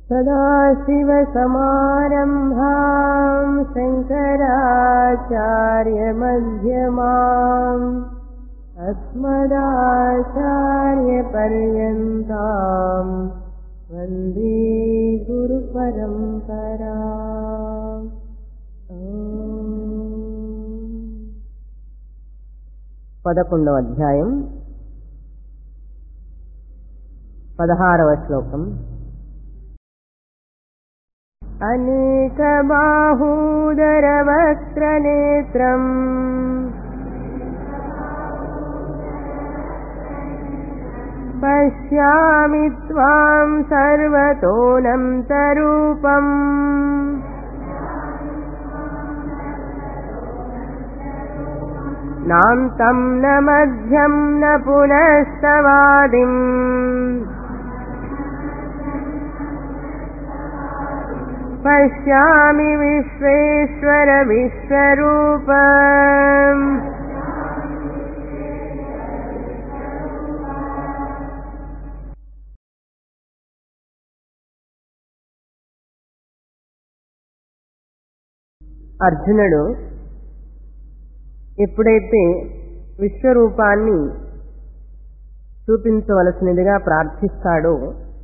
सदाशिवसमारम्भाम् शङ्कराचार्यमध्यमाम् अस्मदाचार्यपर्यन्ताम् वन्दे गुरुपरम्परा పదకొండవ అధ్యాయం పదహారవ శ్లోకం అనేకబాహూదరవక్త్రనేత్రम् पश्यामि त्वाम् सर्वतोऽनन्तरूपम् नान्तम् न मध्यम् न पुनस्तवादिम् पश्यामि विश्वेश्वर विश्वरूप అర్జునుడు ఎప్పుడైతే విశ్వరూపాన్ని చూపించవలసినదిగా ప్రార్థిస్తాడో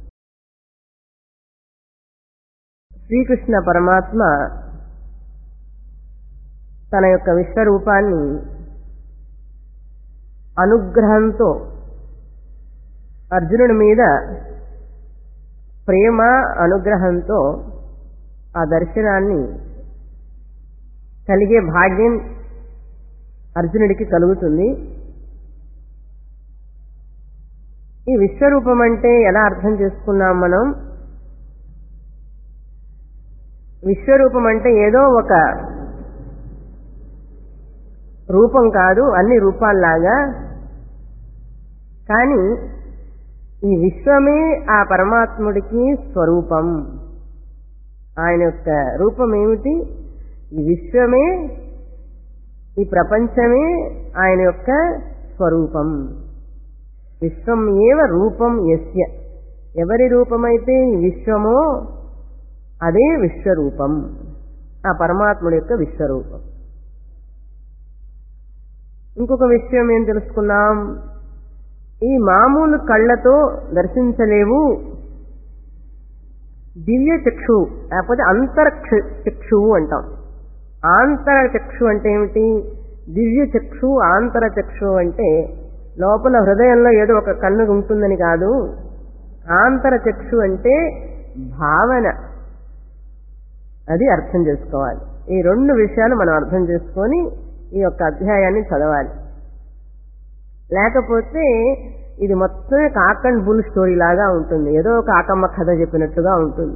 శ్రీకృష్ణ పరమాత్మ తన యొక్క విశ్వరూపాన్ని అనుగ్రహంతో అర్జునుడి మీద ప్రేమ అనుగ్రహంతో ఆ దర్శనాన్ని కలిగే భాగ్యం అర్జునుడికి కలుగుతుంది ఈ విశ్వరూపం అంటే ఎలా అర్థం చేసుకున్నాం మనం విశ్వరూపం అంటే ఏదో ఒక రూపం కాదు అన్ని రూపాల్లాగా కానీ ఈ విశ్వమే ఆ పరమాత్ముడికి స్వరూపం ఆయన యొక్క రూపం ఏమిటి ఈ విశ్వమే ఈ ప్రపంచమే ఆయన యొక్క స్వరూపం విశ్వం ఏవ రూపం యస్య ఎవరి రూపమైతే ఈ విశ్వమో అదే విశ్వరూపం ఆ పరమాత్ముడి యొక్క విశ్వరూపం ఇంకొక విషయం ఏం తెలుసుకున్నాం ఈ మామూలు కళ్ళతో దర్శించలేవు దివ్య చక్షు లేకపోతే అంతర చక్షువు అంటాం ఆంతర చక్షు అంటే ఏమిటి దివ్య చక్షు ఆంతర చక్షు అంటే లోపల హృదయంలో ఏదో ఒక కన్ను ఉంటుందని కాదు ఆంతర చక్షు అంటే భావన అది అర్థం చేసుకోవాలి ఈ రెండు విషయాలు మనం అర్థం చేసుకొని ఈ యొక్క అధ్యాయాన్ని చదవాలి లేకపోతే ఇది మొత్తం కాక్ అండ్ బుల్ స్టోరీ లాగా ఉంటుంది ఏదో కాకమ్మ కథ చెప్పినట్టుగా ఉంటుంది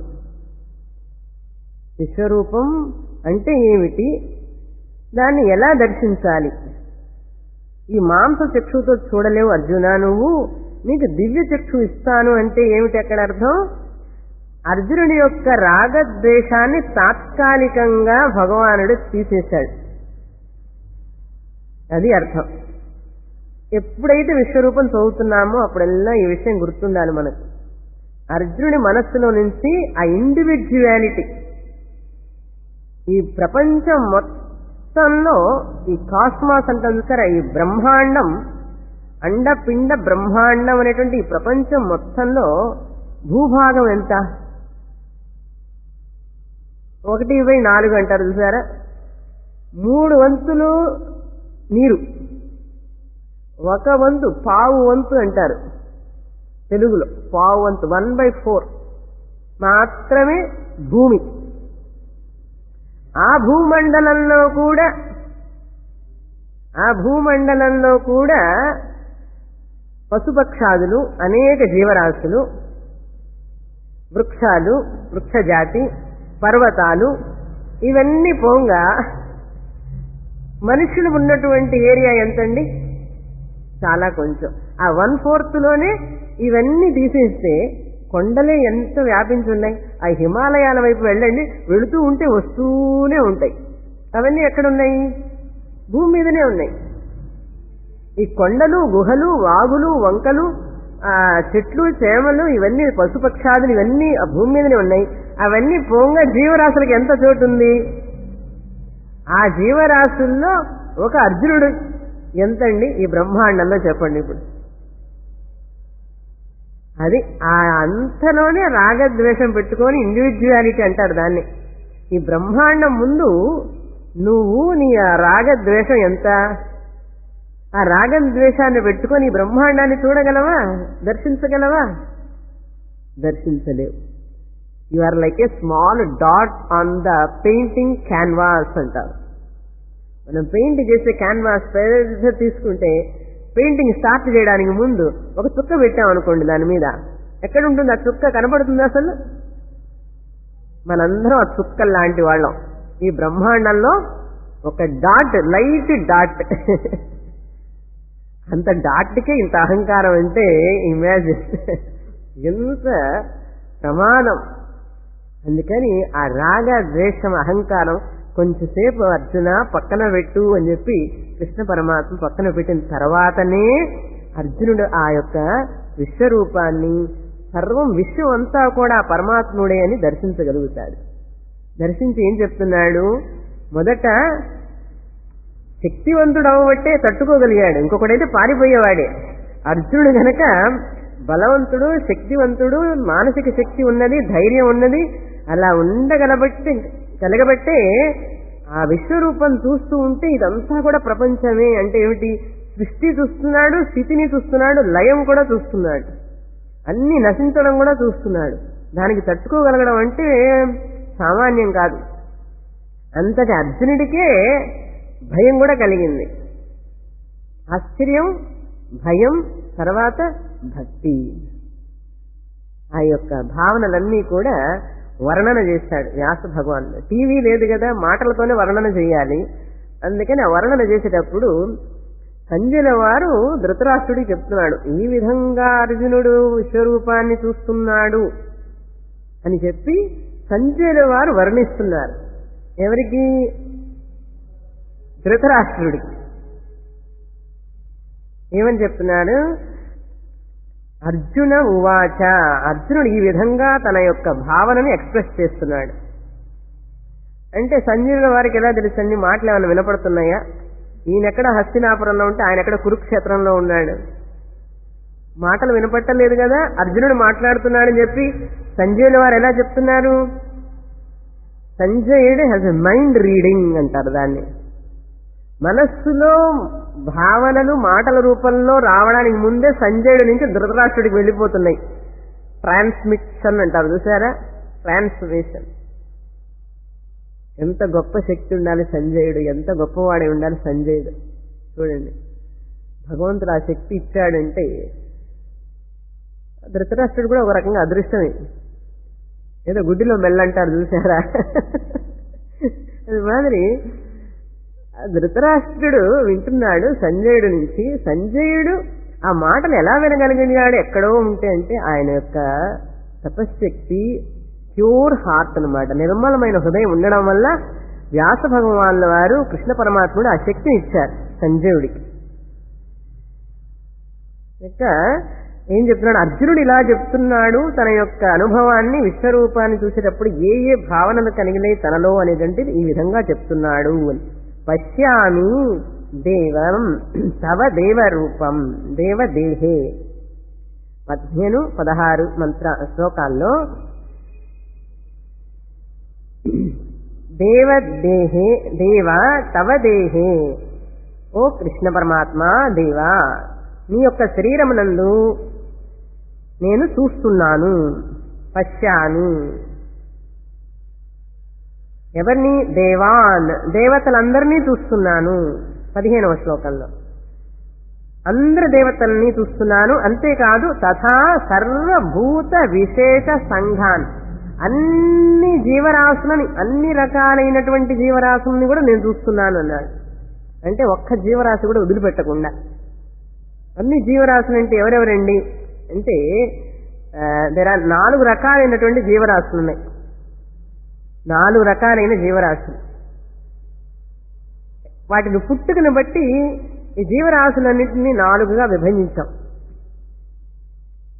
విశ్వరూపం అంటే ఏమిటి దాన్ని ఎలా దర్శించాలి ఈ మాంస చక్షుతో చూడలేవు అర్జున నువ్వు నీకు దివ్య చక్షు ఇస్తాను అంటే ఏమిటి అక్కడ అర్థం అర్జునుడి యొక్క రాగద్వేషాన్ని తాత్కాలికంగా భగవానుడు తీసేశాడు అది అర్థం ఎప్పుడైతే విశ్వరూపం చదువుతున్నామో అప్పుడెల్లా ఈ విషయం గుర్తుండాలి మనకు అర్జునుడి మనస్సులో నుంచి ఆ ఇండివిజువాలిటీ ఈ ప్రపంచం మొత్తంలో ఈ కాస్మాస్ అంటాం చూసారా ఈ బ్రహ్మాండం అండపిండ బ్రహ్మాండం అనేటువంటి ఈ ప్రపంచం మొత్తంలో భూభాగం ఎంత ఒకటి బై నాలుగు అంటారు చూసారా మూడు వంతులు నీరు ఒక వంతు పావు వంతు అంటారు తెలుగులో పావు వంతు వన్ బై ఫోర్ మాత్రమే భూమి ఆ భూమండలంలో కూడా ఆ భూమండలంలో కూడా పశుపక్షాదులు అనేక జీవరాశులు వృక్షాలు వృక్షజాతి పర్వతాలు ఇవన్నీ పోంగా మనుషులు ఉన్నటువంటి ఏరియా ఎంతండి చాలా కొంచెం ఆ వన్ ఫోర్త్ లోనే ఇవన్నీ తీసేస్తే కొండలే ఎంత వ్యాపించి ఉన్నాయి ఆ హిమాలయాల వైపు వెళ్ళండి వెళుతూ ఉంటే వస్తూనే ఉంటాయి అవన్నీ ఎక్కడున్నాయి భూమి మీదనే ఉన్నాయి ఈ కొండలు గుహలు వాగులు వంకలు ఆ చెట్లు చేమలు ఇవన్నీ పశుపక్షాదులు ఇవన్నీ ఆ భూమి మీదనే ఉన్నాయి అవన్నీ పోంగా జీవరాశులకు ఎంత చోటు ఉంది ఆ జీవరాశుల్లో ఒక అర్జునుడు ఎంతండి ఈ బ్రహ్మాండంలో చెప్పండి ఇప్పుడు అది ఆ అంతలోనే రాగద్వేషం పెట్టుకొని ఇండివిజువాలిటీ అంటారు దాన్ని ఈ బ్రహ్మాండం ముందు నువ్వు నీ ఆ రాగద్వేషం ఎంత ఆ రాగం ద్వేషాన్ని పెట్టుకొని ఈ బ్రహ్మాండాన్ని చూడగలవా దర్శించగలవా దర్శించలేవు you are like a small dot on the painting canvas అంటారు మనం పెయింట్ చేసే క్యాన్వాస్ పెద్ద తీసుకుంటే పెయింటింగ్ స్టార్ట్ చేయడానికి ముందు ఒక చుక్క పెట్టాం అనుకోండి దాని మీద ఎక్కడ ఉంటుంది ఆ చుక్క కనపడుతుంది అసలు మనందరం ఆ చుక్క లాంటి వాళ్ళం ఈ బ్రహ్మాండంలో ఒక డాట్ లైట్ డాట్ అంత డాట్కే ఇంత అహంకారం అంటే ఇమాజిన్ ఎంత ప్రమాదం అందుకని ఆ రాగ ద్వేషం అహంకారం కొంచెంసేపు అర్జున పక్కన పెట్టు అని చెప్పి కృష్ణ పరమాత్మ పక్కన పెట్టిన తర్వాతనే అర్జునుడు ఆ యొక్క విశ్వరూపాన్ని సర్వం విశ్వం అంతా కూడా పరమాత్ముడే అని దర్శించగలుగుతాడు దర్శించి ఏం చెప్తున్నాడు మొదట శక్తివంతుడు అవ్వబట్టే తట్టుకోగలిగాడు ఇంకొకడైతే పారిపోయేవాడే అర్జునుడు గనక బలవంతుడు శక్తివంతుడు మానసిక శక్తి ఉన్నది ధైర్యం ఉన్నది అలా ఉండగలబట్టి కలగబట్టే ఆ విశ్వరూపం చూస్తూ ఉంటే ఇదంతా కూడా ప్రపంచమే అంటే ఏమిటి సృష్టి చూస్తున్నాడు స్థితిని చూస్తున్నాడు లయం కూడా చూస్తున్నాడు అన్ని నశించడం కూడా చూస్తున్నాడు దానికి తట్టుకోగలగడం అంటే సామాన్యం కాదు అంతటి అర్జునుడికే భయం కూడా కలిగింది ఆశ్చర్యం భయం తర్వాత భక్తి ఆ యొక్క భావనలన్నీ కూడా వర్ణన చేశాడు వ్యాస భగవాన్ టీవీ లేదు కదా మాటలతోనే వర్ణన చేయాలి అందుకని ఆ వర్ణన చేసేటప్పుడు సంజయుల వారు ధృతరాష్ట్రుడికి చెప్తున్నాడు ఈ విధంగా అర్జునుడు విశ్వరూపాన్ని చూస్తున్నాడు అని చెప్పి సంజయుల వారు వర్ణిస్తున్నారు ఎవరికి ధృతరాష్ట్రుడికి ఏమని చెప్తున్నాడు అర్జున ఉవాచ అర్జునుడు ఈ విధంగా తన యొక్క భావనని ఎక్స్ప్రెస్ చేస్తున్నాడు అంటే సంజీవుల వారికి ఎలా తెలుసండి మాటలు ఏమైనా వినపడుతున్నాయా ఈయనెక్కడ హస్తినాపురంలో ఉంటే ఆయన ఎక్కడ కురుక్షేత్రంలో ఉన్నాడు మాటలు వినపట్టలేదు కదా అర్జునుడు మాట్లాడుతున్నాడని చెప్పి సంజయుల వారు ఎలా చెప్తున్నారు సంజయుడు హ్యాజ్ ఎ మైండ్ రీడింగ్ అంటారు దాన్ని మనస్సులో భావనలు మాటల రూపంలో రావడానికి ముందే సంజయుడి నుంచి ధృతరాష్ట్రుడికి వెళ్ళిపోతున్నాయి ట్రాన్స్మిషన్ అంటారు చూసారా ట్రాన్స్మిషన్ ఎంత గొప్ప శక్తి ఉండాలి సంజయుడు ఎంత గొప్పవాడే ఉండాలి సంజయుడు చూడండి భగవంతుడు ఆ శక్తి ఇచ్చాడంటే ధృతరాష్ట్రుడు కూడా ఒక రకంగా అదృష్టమే ఏదో గుడ్డిలో మెల్లంటారు చూసారా అది మాదిరి ధృతరాష్ట్రుడు వింటున్నాడు సంజయుడు నుంచి సంజయుడు ఆ మాటలు ఎలా వినగలిగాడు ఎక్కడో ఉంటే అంటే ఆయన యొక్క తపశ్శక్తి ప్యూర్ హార్ట్ అనమాట నిర్మలమైన హృదయం ఉండడం వల్ల వ్యాస భగవాన్ల వారు కృష్ణ పరమాత్ముడు ఆ శక్తిని ఇచ్చారు సంజయుడికి ఇక ఏం చెప్తున్నాడు అర్జునుడు ఇలా చెప్తున్నాడు తన యొక్క అనుభవాన్ని విశ్వరూపాన్ని చూసేటప్పుడు ఏ ఏ భావనలు కలిగినాయి తనలో అనేటువంటిది ఈ విధంగా చెప్తున్నాడు అని పశ్యామి దేవం తవ దేవరూపం దేవదేహే పదిహేను పదహారు మంత్ర శ్లోకాల్లో దేవదేహే దేవ తవ దేహే ఓ కృష్ణ పరమాత్మ దేవా నీ యొక్క శరీరమునందు నేను చూస్తున్నాను పశ్యామి ఎవరిని దేవాన్ దేవతలందరినీ చూస్తున్నాను పదిహేనవ శ్లోకంలో అందరు దేవతల్ని చూస్తున్నాను అంతేకాదు తథా సర్వభూత విశేష సంఘాన్ అన్ని జీవరాశులని అన్ని రకాలైనటువంటి జీవరాశుల్ని కూడా నేను చూస్తున్నాను అన్నాడు అంటే ఒక్క జీవరాశి కూడా వదిలిపెట్టకుండా అన్ని జీవరాశులు అంటే ఎవరెవరండి అంటే దేర్ ఆర్ నాలుగు రకాలైనటువంటి జీవరాశులు ఉన్నాయి నాలుగు రకాలైన జీవరాశులు వాటిని పుట్టుకను బట్టి ఈ జీవరాశులన్నింటినీ నాలుగుగా విభజించాం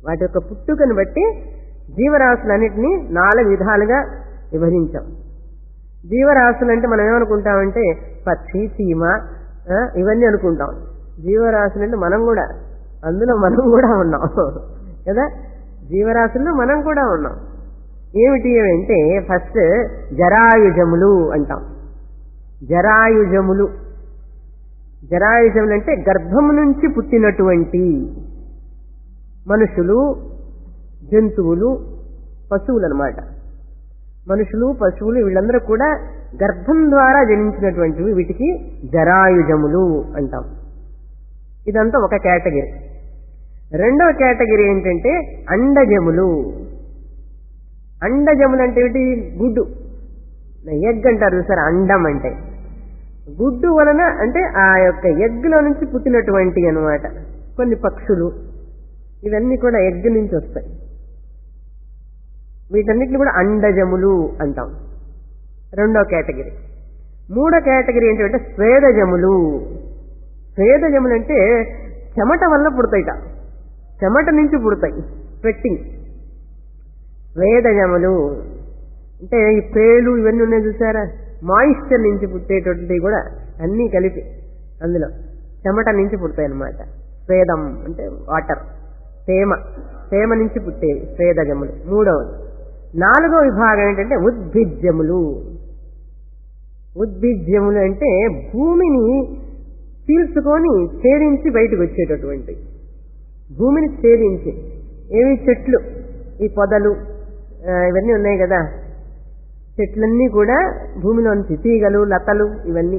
వాటి యొక్క పుట్టుకను బట్టి జీవరాశులన్నిటినీ నాలుగు విధాలుగా విభజించాం జీవరాశులు అంటే మనం ఏమనుకుంటామంటే పక్షి సీమ ఆ, ఇవన్నీ అనుకుంటాం జీవరాశులు అంటే మనం కూడా అందులో మనం కూడా ఉన్నాం కదా జీవరాశుల్లో మనం కూడా ఉన్నాం ఏమిటి అంటే ఫస్ట్ జరాయుజములు అంటాం జరాయుజములు జరాయుజములు అంటే గర్భము నుంచి పుట్టినటువంటి మనుషులు జంతువులు పశువులు అనమాట మనుషులు పశువులు వీళ్ళందరూ కూడా గర్భం ద్వారా జనించినటువంటివి వీటికి జరాయుజములు అంటాం ఇదంతా ఒక కేటగిరీ రెండవ కేటగిరీ ఏంటంటే అండజములు అండజములు అంటే ఏమిటి గుడ్డు ఎగ్ అంటారు సార్ అండం అంటే గుడ్డు వలన అంటే ఆ యొక్క ఎగ్లో నుంచి పుట్టినటువంటి అన్నమాట కొన్ని పక్షులు ఇవన్నీ కూడా ఎగ్ నుంచి వస్తాయి వీటన్నిటిని కూడా అండజములు అంటాం రెండో కేటగిరీ మూడో కేటగిరీ ఏంటంటే స్వేదజములు స్వేదజములు అంటే చెమట వల్ల పుడతాయిట చెమట నుంచి పుడతాయి స్వెట్టింగ్ స్వేదజములు అంటే ఈ పేలు ఇవన్నీ ఉన్నాయి చూసారా మాయిశ్చర్ నుంచి పుట్టేటువంటివి కూడా అన్నీ కలిపి అందులో చెమట నుంచి పుడతాయి అన్నమాట స్వేదం అంటే వాటర్ తేమ తేమ నుంచి పుట్టేవి స్వేదజములు మూడవది నాలుగో విభాగం ఏంటంటే ఉద్భిజ్యములు ఉద్భిజ్యములు అంటే భూమిని పీల్చుకొని ఛేదించి బయటకు వచ్చేటటువంటి భూమిని ఛేదించి ఏవి చెట్లు ఈ పొదలు ఆ, ఇవన్నీ ఉన్నాయి కదా చెట్లన్నీ కూడా భూమిలోంచి తీగలు లతలు ఇవన్నీ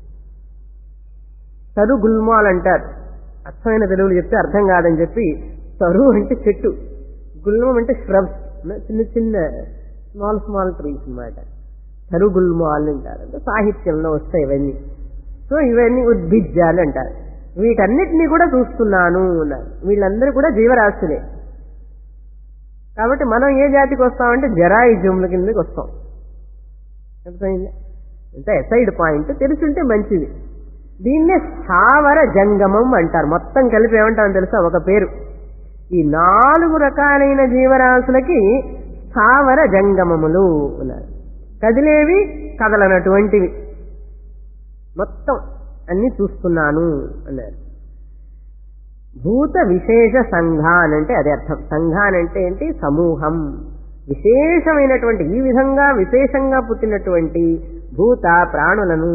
తరు గుల్మాల్ అంటారు అర్థమైన తెలుగులు చెప్తే అర్థం కాదని చెప్పి తరు అంటే చెట్టు గుల్మం అంటే ష్రబ్స్ చిన్న చిన్న స్మాల్ స్మాల్ ట్రీస్ అన్నమాట తరు గుల్మాల్ అంటారు అంటే సాహిత్యంలో వస్తాయి ఇవన్నీ సో ఇవన్నీ ఉద్భిజ్యాలు అంటారు వీటన్నిటినీ కూడా చూస్తున్నాను అన్నారు వీళ్ళందరూ కూడా జీవరాశులే కాబట్టి మనం ఏ జాతికి వస్తామంటే జరాయుజముల కిందకి వస్తాం అర్థమైందా అంటే సైడ్ పాయింట్ తెలుసుంటే మంచిది దీన్నే స్థావర జంగమం అంటారు మొత్తం కలిపి ఏమంటారో తెలుసా ఒక పేరు ఈ నాలుగు రకాలైన జీవరాశులకి స్థావర జంగమములు అన్నారు కదిలేవి కదలనటువంటివి మొత్తం అన్ని చూస్తున్నాను అన్నారు భూత విశేష సంఘాన్ అంటే అదే అర్థం సంఘాన్ అంటే ఏంటి సమూహం విశేషమైనటువంటి ఈ విధంగా విశేషంగా పుట్టినటువంటి భూత ప్రాణులను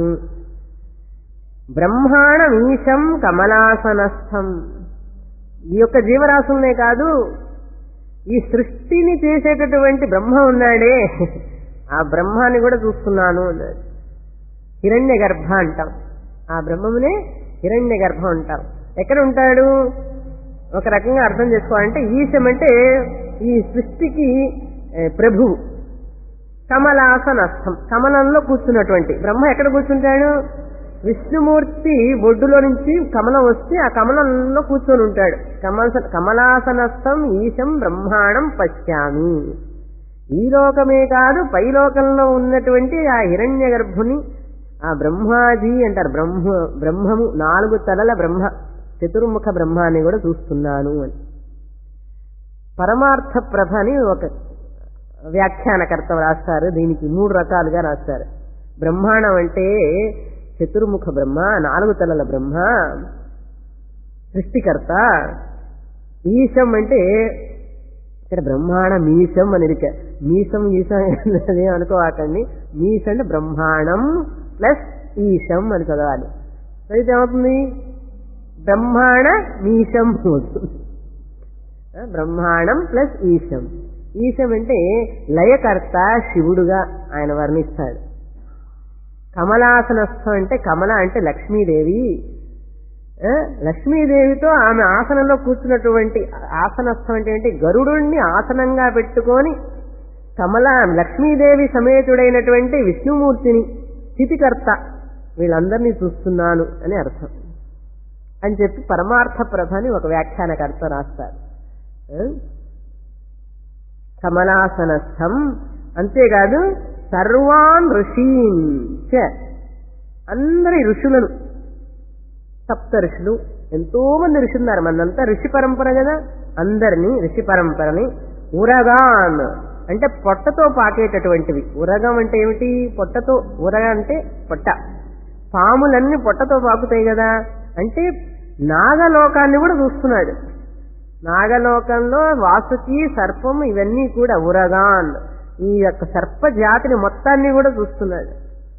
బ్రహ్మాండమీశం కమలాసనస్థం ఈ యొక్క జీవరాశులనే కాదు ఈ సృష్టిని చేసేటటువంటి బ్రహ్మ ఉన్నాడే ఆ బ్రహ్మాన్ని కూడా చూస్తున్నాను అన్నాడు హిరణ్య గర్భ అంటాం ఆ బ్రహ్మమునే హిరణ్య గర్భం అంటాం ఎక్కడ ఉంటాడు ఒక రకంగా అర్థం చేసుకోవాలంటే ఈశం అంటే ఈ సృష్టికి ఏ, ప్రభువు కమలాసనస్థం కమలంలో కూర్చున్నటువంటి బ్రహ్మ ఎక్కడ కూర్చుంటాడు విష్ణుమూర్తి బొడ్డులో నుంచి కమలం వస్తే ఆ కమలంలో కూర్చొని ఉంటాడు కమల కమలాసనస్థం ఈశం బ్రహ్మాండం పశ్యామి ఈ లోకమే కాదు పై లోకంలో ఉన్నటువంటి ఆ హిరణ్య గర్భుని ఆ బ్రహ్మాజీ అంటారు బ్రహ్మ బ్రహ్మము నాలుగు తలల బ్రహ్మ చతుర్ముఖ బ్రహ్మాన్ని కూడా చూస్తున్నాను అని పరమార్థ ప్రభ అని ఒక వ్యాఖ్యానకర్త రాస్తారు దీనికి మూడు రకాలుగా రాస్తారు బ్రహ్మాండం అంటే చతుర్ముఖ బ్రహ్మ నాలుగు తలల బ్రహ్మ సృష్టికర్త ఈశం అంటే ఇక్కడ బ్రహ్మాండ మీశం అని ఇరిక మీశం ఈశం అనేది అనుకోవాకండి మీశం అంటే బ్రహ్మాండం ప్లస్ ఈశం అని చదవాలి చదివితే ఏమవుతుంది బ్రహ్మాండ మీశం అవుతుంది ఆ, బ్రహ్మాండం ప్లస్ ఈశం ఈశం అంటే లయకర్త శివుడుగా ఆయన వర్ణిస్తాడు కమలాసనస్థం అంటే కమల అంటే లక్ష్మీదేవి ఆ, లక్ష్మీదేవితో ఆమె ఆసనంలో కూర్చున్నటువంటి ఆసనస్థం అంటే ఏంటి గరుడుణ్ణి ఆసనంగా పెట్టుకొని కమల లక్ష్మీదేవి సమేతుడైనటువంటి విష్ణుమూర్తిని స్థితికర్త వీళ్ళందరినీ చూస్తున్నాను అని అర్థం అని చెప్పి పరమార్థ ప్రభ అని ఒక వ్యాఖ్యానకర్త రాస్తారు ఆ? కమలాసనస్థం అంతేకాదు సర్వాన్ ఋషీన్ చ అందరి ఋషులను సప్త ఋషులు ఎంతో మంది ఋషులు ఉన్నారు మనంతా ఋషి పరంపర కదా అందరినీ ఋషి పరంపరని ఉరగాన్ అంటే పొట్టతో పాకేటటువంటివి ఉరగం అంటే ఏమిటి పొట్టతో ఉరగ అంటే పొట్ట పాములన్నీ పొట్టతో పాకుతాయి కదా అంటే నాగలోకాన్ని కూడా చూస్తున్నాడు నాగలోకంలో వాసుకి సర్పం ఇవన్నీ కూడా ఉరగాన్ ఈ యొక్క సర్ప జాతిని మొత్తాన్ని కూడా చూస్తున్నాడు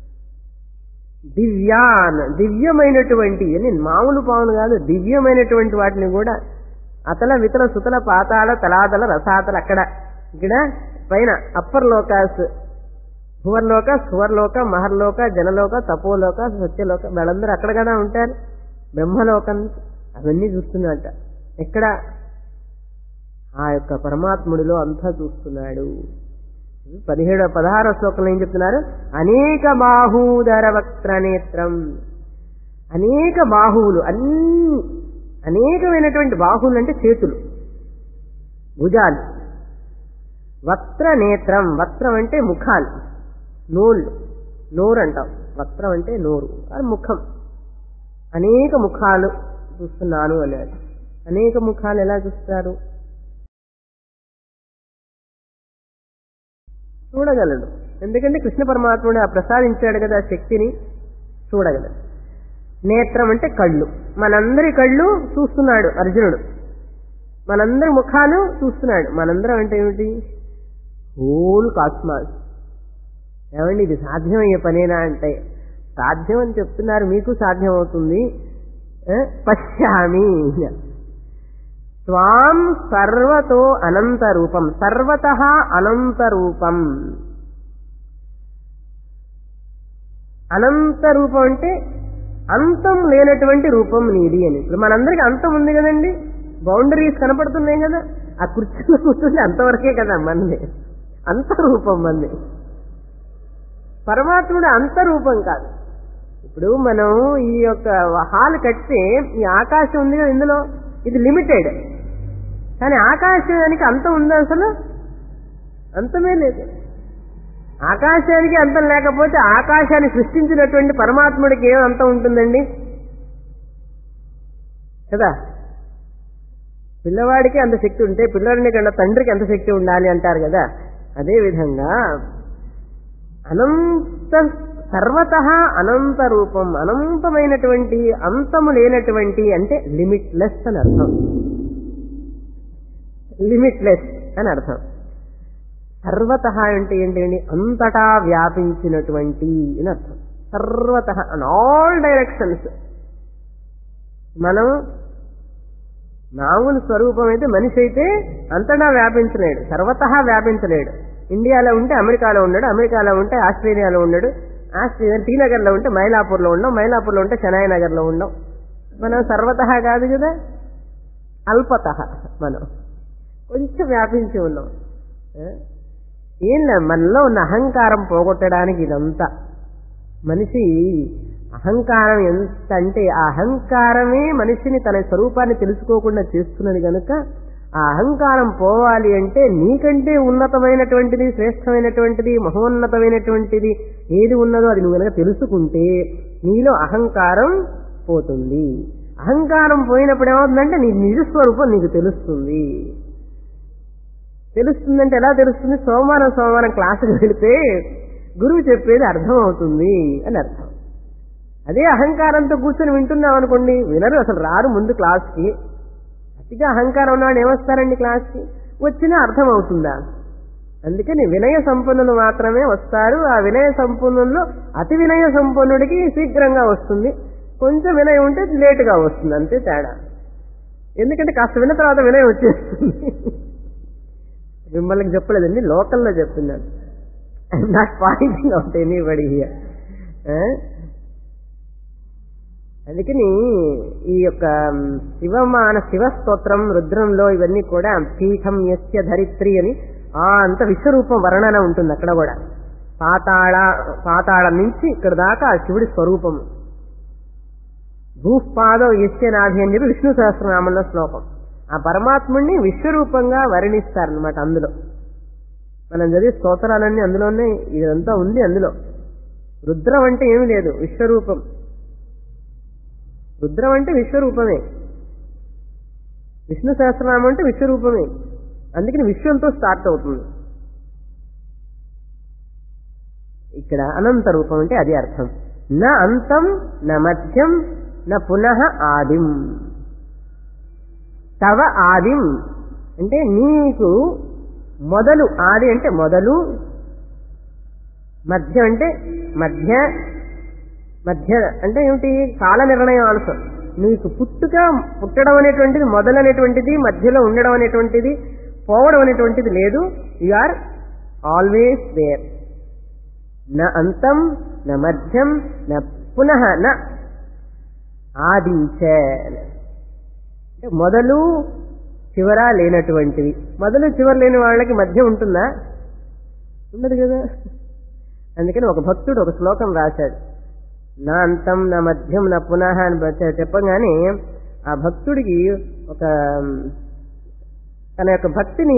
దివ్యాన్ దివ్యమైనటువంటి అని మామూలు పాములు కాదు దివ్యమైనటువంటి వాటిని కూడా అతల వితల సుతల పాతాల తలాతల రసాతల అక్కడ ఇక్కడ పైన అప్పర్ లోకాస్ భువర్లోక సువర్లోక మహర్లోక జనలోక తపోలోక సత్యలోక వాళ్ళందరూ అక్కడ కదా ఉంటారు బ్రహ్మలోకం అవన్నీ చూస్తున్నట్ట ఎక్కడ ఆ యొక్క పరమాత్ముడిలో అంతా చూస్తున్నాడు పదిహేడో పదహారో శ్లోకంలో ఏం చెప్తున్నారు అనేక బాహూదర వక్త్ర నేత్రం అనేక బాహువులు అన్ని అనేకమైనటువంటి బాహువులు అంటే చేతులు భుజాలు వక్త్ర నేత్రం వక్త్రం అంటే ముఖాలు నోళ్ళు నోరు అంటాం వక్త్రం అంటే నోరు అది ముఖం అనేక ముఖాలు చూస్తున్నాను అన్నాడు అనేక ముఖాలు ఎలా చూస్తారు చూడగలడు ఎందుకంటే కృష్ణ పరమాత్ముడు ఆ ప్రసాదించాడు కదా ఆ శక్తిని చూడగలడు నేత్రం అంటే కళ్ళు మనందరి కళ్ళు చూస్తున్నాడు అర్జునుడు మనందరి ముఖాలు చూస్తున్నాడు మనందరం అంటే ఏమిటి హోల్ కాస్మాస్ ఏమండి ఇది సాధ్యమయ్యే పనేనా అంటే సాధ్యం అని చెప్తున్నారు మీకు సాధ్యం అవుతుంది ఏ? పశ్యామి స్వాం సర్వతో అనంత రూపం సర్వత అనంత రూపం అనంత రూపం అంటే అంతం లేనటువంటి రూపం నీది అని ఇప్పుడు మనందరికి అంతం ఉంది కదండి బౌండరీస్ కనపడుతున్నాయి కదా ఆ కుర్చీలో కూర్చుంటే అంతవరకే కదా మంది అంతరూపం మంది పరమాత్ముడు అంతరూపం కాదు ఇప్పుడు మనం ఈ యొక్క హాల్ కడితే ఈ ఆకాశం ఉంది కదా ఇందులో ఇది లిమిటెడ్ కానీ ఆకాశానికి అంతం ఉందా అసలు అంతమే లేదు ఆకాశానికి అంతం లేకపోతే ఆకాశాన్ని సృష్టించినటువంటి పరమాత్ముడికి ఏం అంతం ఉంటుందండి కదా పిల్లవాడికి అంత శక్తి ఉంటే పిల్లవాడిని కన్నా తండ్రికి ఎంత శక్తి ఉండాలి అంటారు కదా అదే విధంగా అనంత సర్వత అనంత రూపం అనంతమైనటువంటి అంతము లేనటువంటి అంటే లిమిట్లెస్ అని అర్థం లిమిట్లెస్ అని అర్థం సర్వత అంటే ఏంటి అంతటా వ్యాపించినటువంటి అని అర్థం సర్వత అన్ ఆల్ డైరెక్షన్స్ మనం మామూలు స్వరూపం అయితే మనిషి అయితే అంతటా వ్యాపించలేడు సర్వత వ్యాపించలేడు ఇండియాలో ఉంటే అమెరికాలో ఉన్నాడు అమెరికాలో ఉంటే ఆస్ట్రేలియాలో ఉన్నాడు ఆస్ట్రేలియా టీ నగర్లో ఉంటే మైలాపూర్లో ఉండం మైలాపూర్లో ఉంటే చెన్నై నగర్లో ఉండం మనం సర్వత కాదు కదా అల్పత మనం కొంచెం వ్యాపించి ఉన్నాం ఏ? ఏం లేదు మనలో ఉన్న అహంకారం పోగొట్టడానికి ఇదంతా మనిషి అహంకారం ఎంత అంటే ఆ అహంకారమే మనిషిని తన స్వరూపాన్ని తెలుసుకోకుండా చేస్తున్నది కనుక ఆ అహంకారం పోవాలి అంటే నీకంటే ఉన్నతమైనటువంటిది శ్రేష్టమైనటువంటిది మహోన్నతమైనటువంటిది ఏది ఉన్నదో అది నువ్వు కనుక తెలుసుకుంటే నీలో అహంకారం పోతుంది అహంకారం పోయినప్పుడు ఏమవుతుందంటే నీ నిజ స్వరూపం నీకు తెలుస్తుంది తెలుస్తుందంటే ఎలా తెలుస్తుంది సోమవారం సోమవారం క్లాసుకు వెళితే గురువు చెప్పేది అర్థం అవుతుంది అని అర్థం అదే అహంకారంతో కూర్చొని వింటున్నాం అనుకోండి వినరు అసలు రారు ముందు క్లాస్కి అతిగా అహంకారం ఉన్నవాడు ఏమొస్తారండి క్లాస్కి వచ్చినా అర్థం అవుతుందా అందుకని వినయ సంపన్నులు మాత్రమే వస్తారు ఆ వినయ సంపన్నుల్లో అతి వినయ సంపన్నుడికి శీఘ్రంగా వస్తుంది కొంచెం వినయం ఉంటే లేటుగా వస్తుంది అంతే తేడా ఎందుకంటే కాస్త విన్న తర్వాత వినయం వచ్చేస్తుంది మిమ్మల్ని చెప్పలేదండి లోకల్లో చెప్తున్నాను I'm not pointing out anybody here అందుకని ఈ యొక్క శివమాన శివస్తోత్రం రుద్రంలో ఇవన్నీ కూడా పీఠం యస్య ధరిత్రి అని ఆ అంత విశ్వరూపం వర్ణన ఉంటుంది అక్కడ కూడా పాతాళ పాతాళం నుంచి ఇక్కడ దాకా ఆ శివుడి స్వరూపం భూపాదో యస్య నాభి అని చెప్పి విష్ణు సహస్రనామంలో శ్లోకం ఆ పరమాత్ముడిని విశ్వరూపంగా వర్ణిస్తారనమాట అందులో మనం చదివే స్తోత్రాలన్నీ అందులోనే ఇదంతా ఉంది అందులో రుద్రం అంటే ఏమీ లేదు విశ్వరూపం రుద్రం అంటే విశ్వరూపమే విష్ణు సహస్రనామం అంటే విశ్వరూపమే అందుకని విశ్వంతో స్టార్ట్ అవుతుంది ఇక్కడ అనంత రూపం అంటే అది అర్థం నా అంతం నా మధ్యం నా పునః ఆదిం తవ ఆదిం అంటే నీకు మొదలు ఆది అంటే మొదలు మధ్య అంటే మధ్య మధ్య అంటే ఏమిటి కాల నిర్ణయం ఆల్సో నీకు పుట్టుక పుట్టడం అనేటువంటిది మొదలనేటువంటిది మధ్యలో ఉండడం అనేటువంటిది పోవడం అనేటువంటిది లేదు యు ఆర్ ఆల్వేస్ దేర్ న అంతం న మధ్యం న పునః న ఆదించ అంటే మొదలు చివర లేనటువంటివి మొదలు చివర లేని వాళ్ళకి మధ్య ఉంటుందా ఉండదు కదా అందుకని ఒక భక్తుడు ఒక శ్లోకం రాశాడు నా అంతం నా మధ్యం నా పునః అని బ- చెప్పగానే ఆ భక్తుడికి ఒక తన యొక్క భక్తిని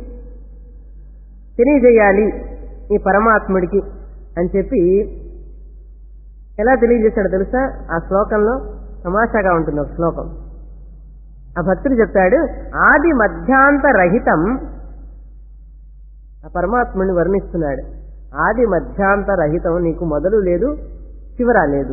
తెలియజేయాలి ఈ పరమాత్ముడికి అని చెప్పి ఎలా తెలియజేశాడో తెలుసా ఆ శ్లోకంలో తమాషాగా ఉంటుంది ఒక శ్లోకం ఆ భక్తుడు చెప్తాడు ఆది మధ్యాంత రహితం ఆ పరమాత్ముడిని వర్ణిస్తున్నాడు ఆది మధ్యాంత రహితం నీకు మొదలు లేదు చివర లేదు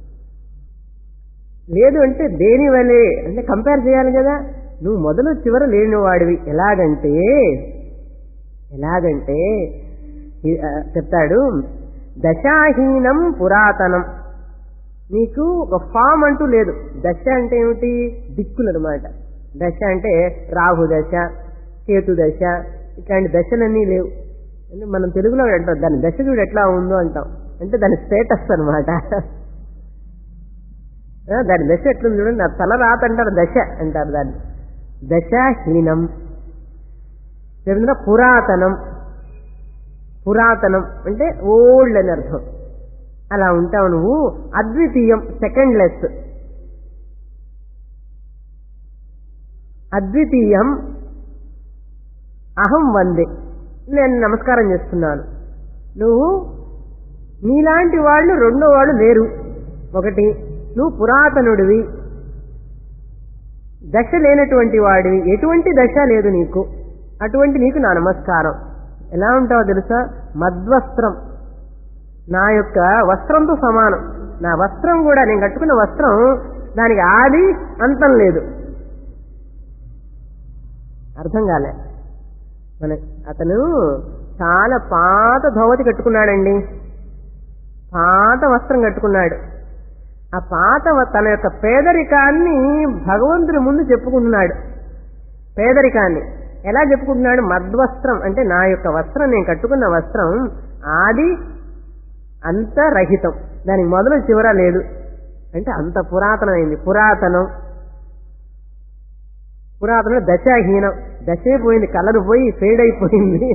లేదు అంటే దేని వలే అంటే కంపేర్ చేయాలి కదా నువ్వు మొదలు చివర లేని వాడివి ఎలాగంటే ఎలాగంటే ఈ- ఆ, చెప్తాడు దశాహీనం పురాతనం నీకు ఒక ఫామ్ అంటూ లేదు దశ అంటే ఏమిటి దిక్కులు అనమాట దశ అంటే రాహు దశ కేతు దశ ఇట్లాంటి దశలన్నీ లేవు అంటే మనం తెలుగులో అంటాం దాని దశ చూడు ఎట్లా ఉందో అంటాం అంటే దాని స్టేటస్ అనమాట దాని దశ ఎట్లుంది చూడండి నా తల రాత అంటారు దశ అంటారు దాన్ని దశహీనం తెలిసిన పురాతనం పురాతనం అంటే ఓల్డ్ అని అర్థం అలా ఉంటావు నువ్వు అద్వితీయం సెకండ్ లెస్ అద్వితీయం అహం వందే నేను నమస్కారం చేస్తున్నాను నువ్వు నీలాంటి వాళ్ళు రెండో వాళ్ళు లేరు ఒకటి నువ్వు పురాతనుడివి దశ లేనటువంటి వాడివి ఎటువంటి దశ లేదు నీకు అటువంటి నీకు నా నమస్కారం ఎలా ఉంటావో తెలుసా మద్వస్త్రం నా యొక్క వస్త్రంతో సమానం నా వస్త్రం కూడా నేను కట్టుకున్న వస్త్రం దానికి ఆది అంతం లేదు అర్థం కాలే మన అతను చాలా పాత ధోవతి కట్టుకున్నాడండి పాత వస్త్రం కట్టుకున్నాడు ఆ పాత వ- తన యొక్క పేదరికాన్ని భగవంతుని ముందు చెప్పుకుంటున్నాడు పేదరికాన్ని ఎలా చెప్పుకుంటున్నాడు మద్వస్త్రం అంటే నా యొక్క వస్త్రం నేను కట్టుకున్న వస్త్రం ఆది అంత రహితం దానికి మొదలు చివర లేదు అంటే అంత పురాతనమైంది పురాతనం పురాతనం దశాహీనం దశే పోయింది కలర్ పోయి ఫేడ్ అయిపోయింది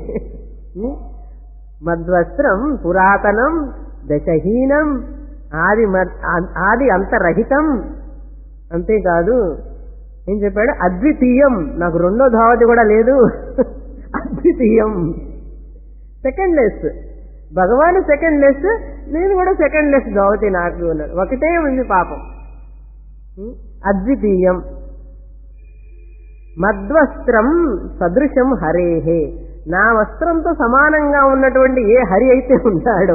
మద్వస్త్రం పురాతనం దశహీనం ఆది మద్- ఆ- ఆది అంతరహితం అంతేకాదు ఏం చెప్పాడు అద్వితీయం నాకు రెండో ధావతి కూడా లేదు అద్వితీయం సెకండ్ లెస్ భగవాన్ సెకండ్ లెస్ నేను కూడా సెకండ్ లెస్ ధావతి నాకు అన్నాడు ఒకటే ఉంది పాపం ఉం? అద్వితీయం మద్వస్త్రం సదృశం హరేహే నా వస్త్రంతో సమానంగా ఉన్నటువంటి ఏ హరి అయితే ఉంటాడో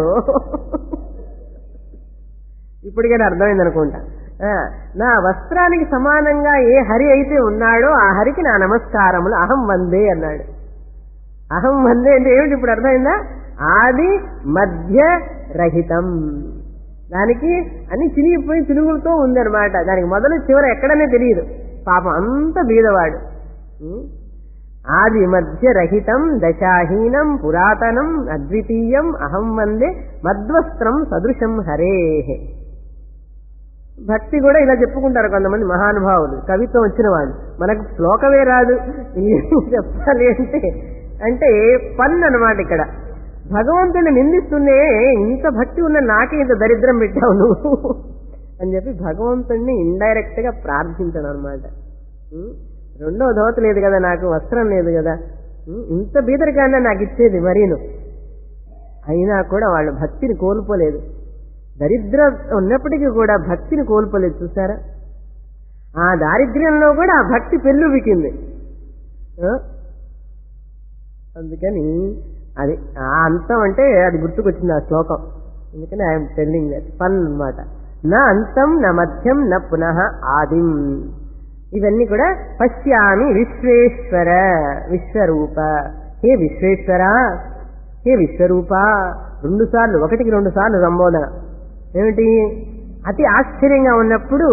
ఇప్పటికైనా అర్థమైంది అనుకుంటా ఆ, నా వస్త్రానికి సమానంగా ఏ హరి అయితే ఉన్నాడో ఆ హరికి నా నమస్కారములు అహం వందే అన్నాడు అహం వందే అంటే ఏమిటి ఇప్పుడు అర్థమైందా ఆది మధ్య రహితం దానికి అన్ని చినిగిపోయి చినుగులతో ఉందన్నమాట దానికి మొదలు చివర ఎక్కడనే తెలియదు పాపం అంత బీదవాడు ఉం? ఆది మధ్య రహితం దశాహీనం పురాతనం అద్వితీయం అహం వందే మద్వస్త్రం సదృశం హరేహే భక్తి కూడా ఇలా చెప్పుకుంటారు కొంతమంది మహానుభావులు కవిత్వం వచ్చిన వాళ్ళు మనకు శ్లోకమే రాదు ఏం చెప్పాలి అంటే అంటే పన్ అన్నమాట ఇక్కడ భగవంతుని నిందిస్తూనే ఇంత భక్తి ఉన్న నాకే ఇంత దరిద్రం పెట్టావు నువ్వు అని చెప్పి భగవంతుణ్ణి ఇండైరెక్ట్ గా ప్రార్థించడం అనమాట రెండో దోత లేదు కదా నాకు వస్త్రం లేదు కదా ఉం, ఇంత బీదరికాన్న నాకు ఇచ్చేది మరీను అయినా కూడా వాళ్ళు భక్తిని కోల్పోలేదు దరిద్ర ఉన్నప్పటికీ కూడా భక్తిని కోల్పోలేదు చూసారా ఆ దారిద్ర్యంలో కూడా ఆ భక్తి పెళ్ళుబికింది ఆ? అందుకని అది ఆ అంతం అంటే అది గుర్తుకొచ్చింది ఆ శ్లోకం అందుకని ఐఎమ్ టెల్లింగ్ ఫన్ అన్నమాట నా అంతం నా మధ్యం నా పునః ఆదిం ఇవన్నీ కూడా పశ్యామి విశ్వేశ్వర విశ్వరూప హే విశ్వేశ్వర హే విశ్వరూప రెండు సార్లు ఒకటికి రెండు సార్లు సంబోధన ఏమిటి అతి ఆశ్చర్యంగా ఉన్నప్పుడు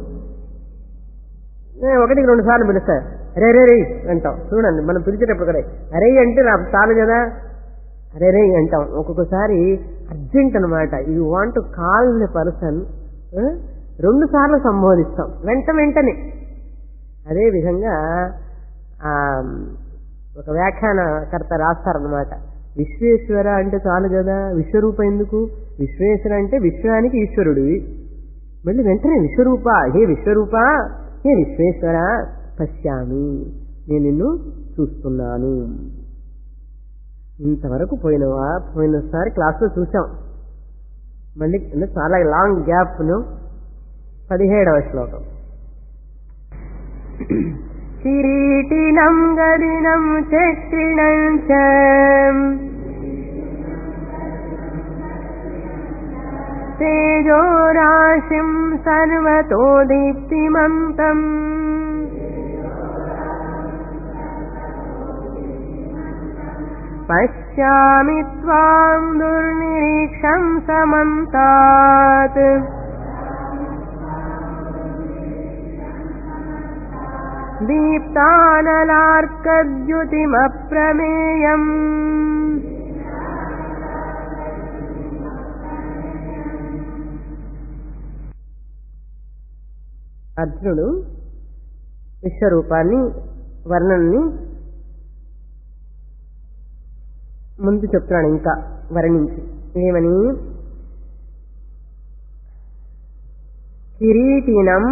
నేను ఒకటికి రెండు సార్లు పిలుస్తా అరే రే రే అంటాం చూడండి మనం పిలిచేటప్పుడు కూడా అరే అంటే నా చాలు కదా అరే రే అంటాం ఒక్కొక్కసారి అర్జెంట్ అనమాట you want call the person రెండు సార్లు సంబోధిస్తాం వెంట వెంటనే అదే విధంగా ఆ, ఒక వ్యాఖ్యానకర్త రాస్తారనమాట విశ్వేశ్వర అంటే చాలు కదా విశ్వరూప ఎందుకు విశ్వేశ్వర అంటే విశ్వానికి ఈశ్వరుడివి మళ్ళీ వెంటనే విశ్వరూప హే విశ్వరూప హే విశ్వేశ్వర పశ్యామి నేను నిన్ను చూస్తున్నాను ఇంతవరకు పోయినవా పోయినసారి క్లాస్లో చూసాం మళ్ళీ అంటే చాలా లాంగ్ గ్యాప్ను పదిహేడవ శ్లోకం किरीटिनं गदिनं चक्रिणं च तेजोराशिं सर्वतो दीप्तिमन्तम् पश्यामि त्वां दुर्निरीक्षं समन्तात् दीप्तानलार्कद्युतिमप्रमेयम् అర్జునుడు విశ్వరూపాన్ని వర్ణన్ని ముందు చెప్తున్నాడు ఇంకా వర్ణించి ఏమని కిరీటినం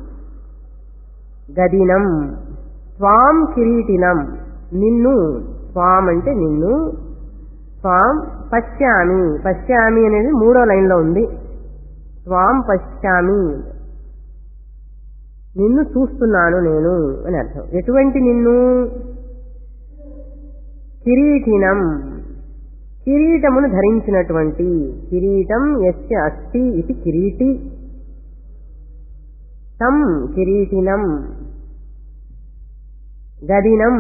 గదినం త్వాం కిరీటినం నిన్ను త్వాం అంటే నిన్ను త్వాం పశ్యామి పశ్యామి అనేది మూడో లైన్లో ఉంది త్వాం పశ్యామి నిన్ను చూస్తున్నాను నేను అని అర్థం ఎటువంటి నిన్ను కిరీటినం కిరీటమును ధరించినటువంటి కిరీటం ఎస్య అస్తి ఇది కిరీటి తం కిరీటినం గదినం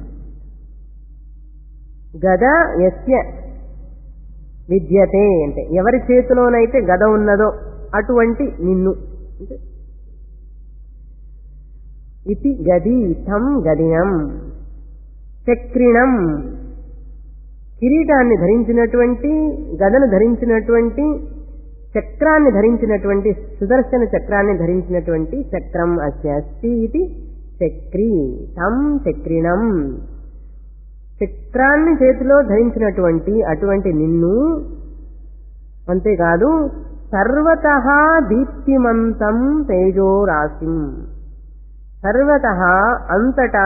గద ఎస్య విద్యతే అంటే ఎవరి చేతిలోనైతే గద ఉన్నదో అటువంటి నిన్ను అంటే ఇతి గది తం గదినం చక్రిణం కిరీటాన్ని ధరించినటువంటి గదను ధరించినటువంటి చక్రాన్ని ధరించినటువంటి సుదర్శన చక్రాన్ని ధరించినటువంటి చక్రం అస్య అస్తి ఇది చక్రి తం చక్రిణం చక్రాన్ని చేతిలో ధరించినటువంటి అటువంటి నిన్ను అంతేకాదు సర్వత దీప్తిమంతం తేజోరాశిం సర్వత అంతటా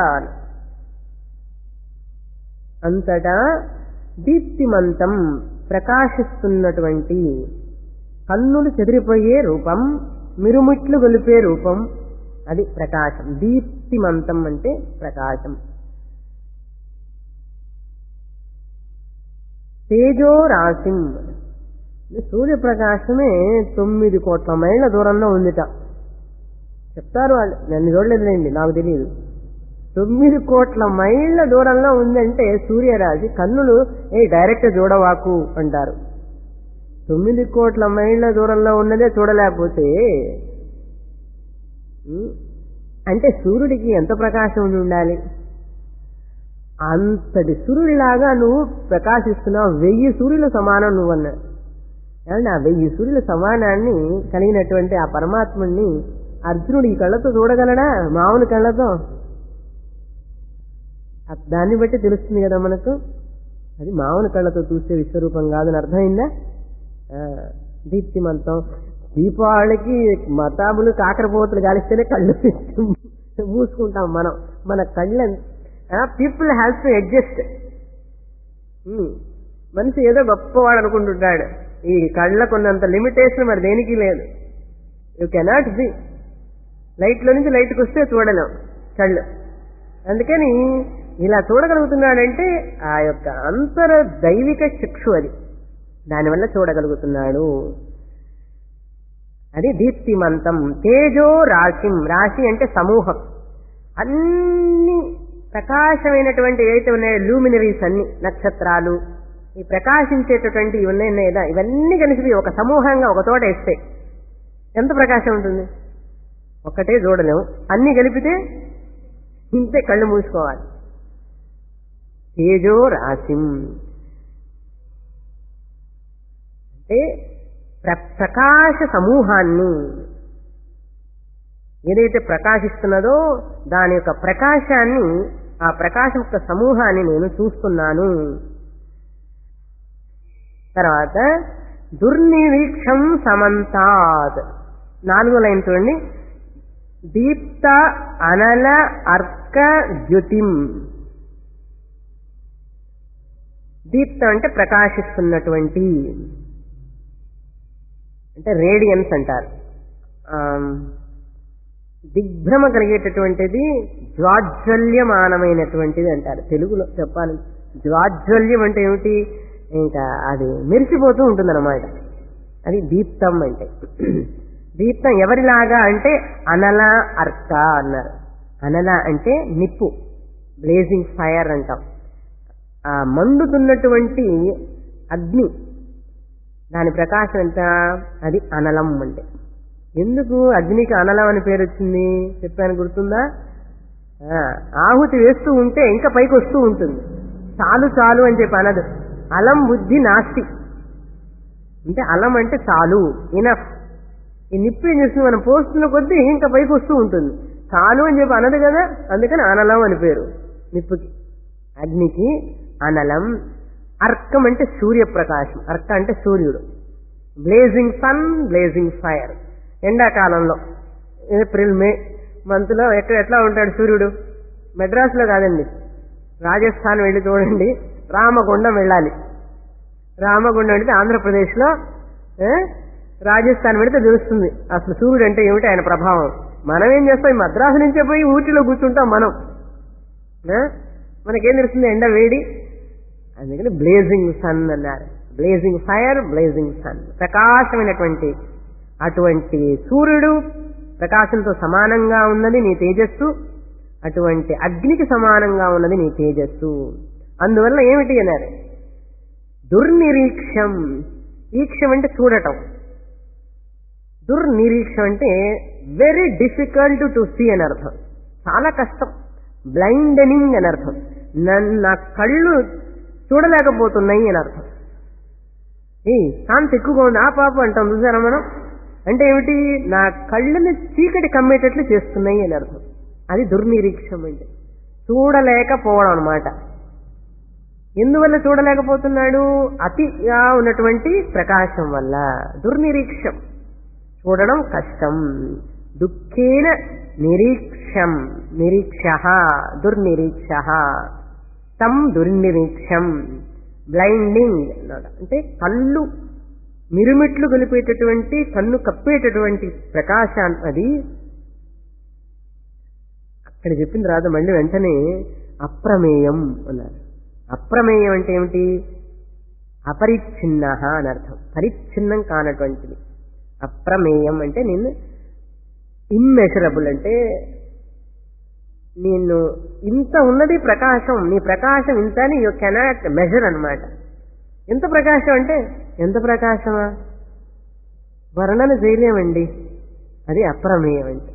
అంతటా దీప్తిమంతం ప్రకాశిస్తున్నటువంటి కన్నులు చెదిరిపోయే రూపం మిరుమిట్లు గొలిపే రూపం అది ప్రకాశం దీప్తిమంతం అంటే ప్రకాశం తేజోరాశిం సూర్యప్రకాశమే తొమ్మిది కోట్ల మైళ్ళ దూరంలో ఉందిట చెప్తారు వాళ్ళు నన్ను చూడలేదులేండి నాకు తెలియదు తొమ్మిది కోట్ల మైళ్ళ దూరంలో ఉందంటే సూర్యరాశి కన్నులు ఏ డైరెక్ట్ చూడవాకు అంటారు తొమ్మిది కోట్ల మైళ్ళ దూరంలో ఉన్నదే చూడలేకపోతే ఉం, అంటే సూర్యుడికి ఎంత ప్రకాశం ఉండి ఉండాలి అంతటి సూర్యుడిలాగా నువ్వు ప్రకాశిస్తున్నావు వెయ్యి సూర్యుల సమానం నువ్వన్నా ఏమంటే ఆ వెయ్యి సూర్యుల సమానాన్ని కలిగినటువంటి ఆ పరమాత్ముడిని అర్జునుడు ఈ కళ్ళతో చూడగలడా మామూలు కళ్ళతో ఆ దాన్ని బట్టి తెలుస్తుంది కదా మనకు అది మామూలు కళ్ళతో చూసే విశ్వరూపం కాదని అర్థమైందా ఆ, దీప్తిమంతం దీపావళికి మతాబులు కాకరపోతులు కాలిస్తేనే కళ్ళు మూసుకుంటాం మనం మన కళ్ళ పీపుల్ హ్యాస్ టు అడ్జస్ట్ మనిషి ఏదో గొప్పవాడు అనుకుంటుంటాడు ఈ కళ్ళకున్నంత లిమిటేషన్ మరి దేనికి లేదు యూ కెనాట్ బి లైట్లో నుంచి లైట్కి వస్తే చూడలేం కళ్ళు అందుకని ఇలా చూడగలుగుతున్నాడంటే ఆ యొక్క అంతర దైవిక చక్షు అది దానివల్ల చూడగలుగుతున్నాడు అది దీప్తిమంతం తేజో రాశిం రాశి అంటే సమూహం అన్ని ప్రకాశమైనటువంటి ఏవైతే ఉన్నాయో లూమినరీస్ అన్ని నక్షత్రాలు ఈ ప్రకాశించేటటువంటి ఇవి ఉన్నాయి కదా ఇవన్నీ కలిసి ఒక సమూహంగా ఒక చోట వేస్తాయి ఎంత ప్రకాశం ఉంటుంది ఒక్కటే చూడలేము అన్ని కలిపితే ఇంతే కళ్ళు మూసుకోవాలి తేజో రాశిం అంటే ప్ర- ప్రకాశ సమూహాన్ని ఏదైతే ప్రకాశిస్తున్నదో దాని యొక్క ప్రకాశాన్ని ఆ ప్రకాశం యొక్క సమూహాన్ని నేను చూస్తున్నాను తర్వాత దుర్నిరీక్షం సమంతాత్ నాలుగో లైన్ చూడండి దీప్త అనల అర్క ద్యుతిం దీప్తం అంటే ప్రకాశిస్తున్నటువంటి అంటే రేడియన్స్ అంటారు ఆమ్, దిగ్భ్రమ కలిగేటటువంటిది జ్వాజ్వల్యమానమైనటువంటిది అంటారు తెలుగులో చెప్పాలి జ్వాజ్వల్యం అంటే ఏమిటి ఇంకా అది మెరిసిపోతూ ఉంటుందన్నమాట అది దీప్తం అంటే దీప్తం ఎవరిలాగా అంటే అనల అర్క అన్నారు అనల అంటే నిప్పు బ్లేజింగ్ ఫైర్ అంటాం ఆ మండుతున్నటువంటి అగ్ని దాని ప్రకాశం ఎంత అది అనలం అంటే ఎందుకు అగ్నికి అనలం అని పేరు వచ్చింది చెప్పాను గుర్తుందా ఆ, ఆహుతి వేస్తూ ఉంటే ఇంకా పైకి వస్తూ ఉంటుంది చాలు చాలు అని చెప్పి అనదు అలం బుద్ధి నాస్తి అంటే అలం అంటే చాలు ఇనఫ్ ఈ నిప్పు ఏం చేస్తుంది మనం పోస్తున్న కొద్దీ ఇంకా పైకి వస్తూ ఉంటుంది చాలు అని చెప్పి అనదు కదా అందుకని అనలం అని పేరు నిప్పుకి అగ్నికి అనలం అర్కం అంటే సూర్యప్రకాశం అర్క అంటే సూర్యుడు బ్లేజింగ్ సన్ బ్లేజింగ్ ఫైర్ ఎండాకాలంలో ఏప్రిల్ మే మంత్లో ఎక్కడ ఎట్లా ఉంటాడు సూర్యుడు మెడ్రాస్లో కాదండి రాజస్థాన్ వెళ్ళి చూడండి రామగుండం వెళ్ళాలి రామగుండం వెళితే ఆంధ్రప్రదేశ్లో ఏ? రాజస్థాన్ వెళితే తెలుస్తుంది అసలు సూర్యుడు అంటే ఏమిటి ఆయన ప్రభావం మనం ఏం చేస్తాం ఈ మద్రాసు నుంచే పోయి ఊటీలో కూర్చుంటాం మనం ఏ? మనకేం తెలుస్తుంది ఎండ వేడి అందుకని బ్లేజింగ్ సన్ అన్నారు బ్లేజింగ్ ఫైర్ బ్లేజింగ్ సన్ ప్రకాశమైనటువంటి అటువంటి సూర్యుడు ప్రకాశంతో సమానంగా ఉన్నది నీ తేజస్సు అటువంటి అగ్నికి సమానంగా ఉన్నది నీ తేజస్సు అందువల్ల ఏమిటి అన్నారు దుర్నిరీక్షం ఈక్షం అంటే చూడటం దుర్నిరీక్షం అంటే వెరీ డిఫికల్ట్ టు సీ అని అర్థం చాలా కష్టం బ్లైండనింగ్ అని అర్థం నన్ను నా కళ్ళు చూడలేకపోతున్నాయి అని అర్థం ఏ కాంతి ఎక్కువగా ఉంది ఆ పాప అంటాం చూసారా మనం అంటే ఏమిటి నా కళ్ళని చీకటి కమ్మేటట్లు చేస్తున్నాయి అని అర్థం అది దుర్నిరీక్షం అంటే చూడలేకపోవడం అనమాట ఎందువల్ల చూడలేకపోతున్నాడు అతిగా ఉన్నటువంటి ప్రకాశం వల్ల దుర్నిరీక్షం చూడడం కష్టం దుఃఖేన నిరీక్షం నిరీక్ష దుర్నిరీక్ష తం దుర్నిరీక్షం బ్లైండింగ్ అన్నాడు అంటే కళ్ళు మిరుమిట్లు గొలిపేటటువంటి కన్ను కప్పేటటువంటి ప్రకాశాన్ని అది అక్కడ చెప్పిన తర్వాత మళ్ళీ వెంటనే అప్రమేయం అన్నారు అప్రమేయం అంటే ఏమిటి అపరిచ్ఛిన్న అని అర్థం పరిచ్ఛిన్నం కానటువంటిది అప్రమేయం అంటే నేను ఇమ్మెషరబుల్ అంటే నేను ఇంత ఉన్నది ప్రకాశం నీ ప్రకాశం ఇంత అని యూ కెనాట్ మెజర్ అన్నమాట ఎంత ప్రకాశం అంటే ఎంత ప్రకాశమా వర్ణన చేయలేమండి అది అప్రమేయం అంటే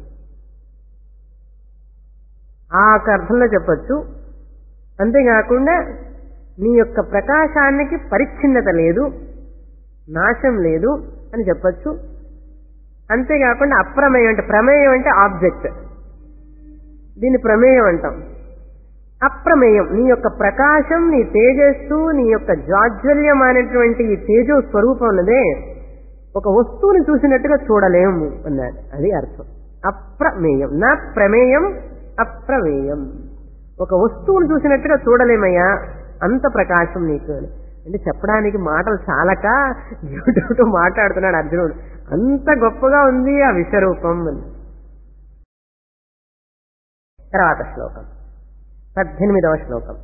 ఆ ఒక అర్థంలో చెప్పొచ్చు అంతేకాకుండా నీ యొక్క ప్రకాశానికి పరిచ్ఛిన్నత లేదు నాశం లేదు అని చెప్పొచ్చు అంతేకాకుండా అప్రమేయం అంటే ప్రమేయం అంటే ఆబ్జెక్ట్ దీన్ని ప్రమేయం అంటాం అప్రమేయం నీ యొక్క ప్రకాశం నీ తేజస్సు నీ యొక్క జాజ్వల్యం అనేటువంటి ఈ తేజో స్వరూపం ఉన్నదే ఒక వస్తువుని చూసినట్టుగా చూడలేము అన్నాడు అది అర్థం అప్రమేయం నా ప్రమేయం అప్రమేయం ఒక వస్తువుని చూసినట్టుగా చూడలేమయ్యా అంత ప్రకాశం నీకు అని. అంటే చెప్పడానికి మాటలు చాలక యూట్యూబ్ మాట్లాడుతున్నాడు అర్జునుడు అంత గొప్పగా ఉంది ఆ విశ్వరూపం అని తర్వాత శ్లోకం పద్దెనిమిదవ శ్లోకం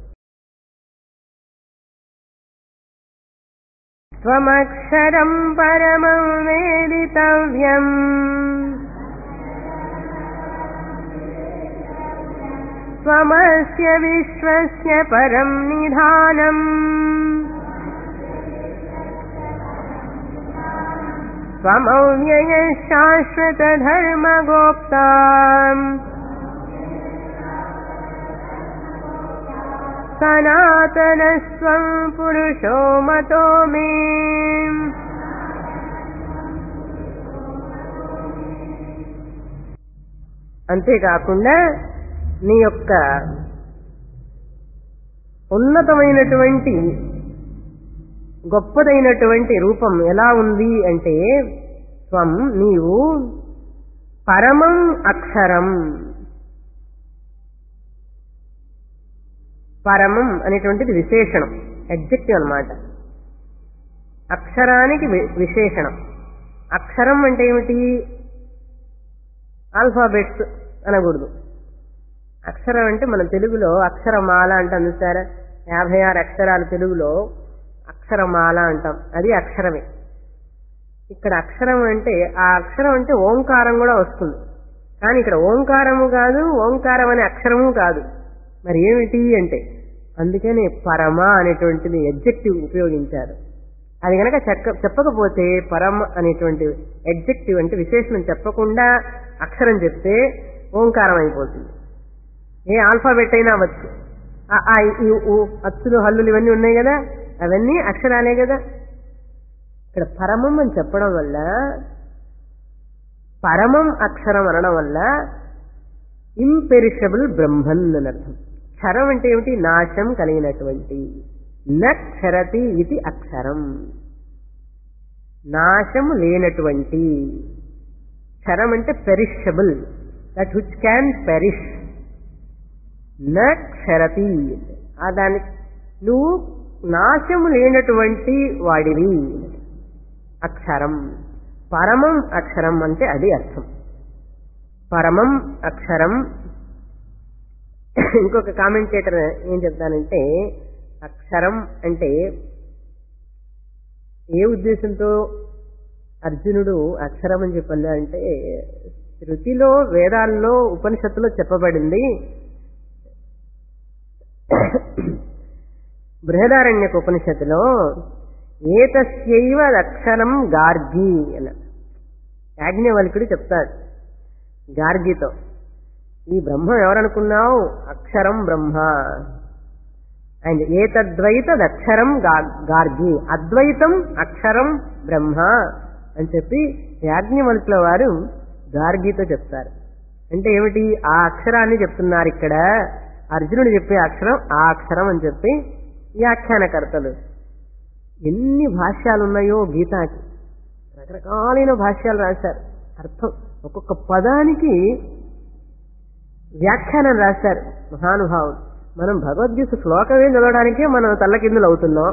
त्वमक्षरम् परमं वेदितव्यम् त्वमस्य विश्वस्य परम् निधानम् त्वमव्ययः शाश्वतधर्मगोप्ता सनातनस्त्वम् पुरुषो मतो मे అంతేకాకుండా నీ యొక్క ఉన్నతమైనటువంటి గొప్పదైనటువంటి రూపం ఎలా ఉంది అంటే త్వం నీవు పరమం అక్షరం పరమం అనేటువంటిది విశేషణం ఎగ్జెక్టివ్ అన్నమాట అక్షరానికి వి- విశేషణం అక్షరం అంటే ఏమిటి ఆల్ఫాబెట్స్ అనకూడదు అక్షరం అంటే మన తెలుగులో అక్షరమాల అంటాం చూసారా యాభై ఆరు అక్షరాలు తెలుగులో అక్షరమాల అంటాం అది అక్షరమే ఇక్కడ అక్షరం అంటే ఆ అక్షరం అంటే ఓంకారం కూడా వస్తుంది కానీ ఇక్కడ ఓంకారము కాదు ఓంకారం అనే అక్షరము కాదు మరి ఏమిటి అంటే అందుకనే పరమ అనేటువంటిది ఎడ్జెక్టివ్ ఉపయోగించారు అది గనక చెక్క చెప్పకపోతే పరమ అనేటువంటి ఎడ్జెక్టివ్ అంటే విశేషణం చెప్పకుండా అక్షరం చెప్తే ఓంకారం అయిపోతుంది ఏ ఆల్ఫాబెట్ అయినా అవ్వచ్చు ఆ, ఆ, ఈ, ఊ, అచ్చులు హల్లులు ఇవన్నీ ఉన్నాయి కదా అవన్నీ అక్షరాలే కదా ఇక్కడ పరమం అని చెప్పడం వల్ల పరమం అక్షరం అనడం వల్ల ఇంపెరిషబుల్ బ్రహ్మన్ అని అర్థం క్షరం అంటే ఏమిటి నాశం కలిగినటువంటి నక్షరతి ఇది అక్షరం నాశము లేనటువంటి క్షరం అంటే perishable that which can perish నక్షరతి ఆ దాని నువ్వు నాశము లేనటువంటి వాడివి అక్షరం పరమం అక్షరం అంటే అది అర్థం పరమం అక్షరం ఇంకొక కామెంటేటర్ ఏం చెప్తానంటే అక్షరం అంటే ఏ ఉద్దేశంతో అర్జునుడు అక్షరం అని చెప్పండి అంటే శృతిలో వేదాల్లో ఉపనిషత్తులో చెప్పబడింది బృహదారణ్యక ఉపనిషత్తులో ఏతస్యైవ అక్షరం గార్గి అన్న యాజ్ఞవల్కుడు చెప్తాడు గార్గితో ఈ బ్రహ్మ ఎవరనుకున్నావు అక్షరం బ్రహ్మ అండ్ ఏతద్వైతదక్షరం గా- గార్గి అద్వైతం అక్షరం బ్రహ్మ అని చెప్పి యాజ్ఞవల్కుల వారు గార్గితో చెప్తారు అంటే ఏమిటి ఆ అక్షరాన్ని చెప్తున్నారు ఇక్కడ అర్జునుడు చెప్పే అక్షరం ఆ అక్షరం అని చెప్పి వ్యాఖ్యానకర్తలు ఎన్ని భాష్యాలు ఉన్నాయో గీతాకి రకరకాలైన భాష్యాలు రాశారు అర్థం ఒక్కొక్క పదానికి వ్యాఖ్యానం రాశారు మహానుభావుడు మనం భగవద్గీత శ్లోకమే చదవడానికే మనం తల్లకిందులు అవుతున్నాం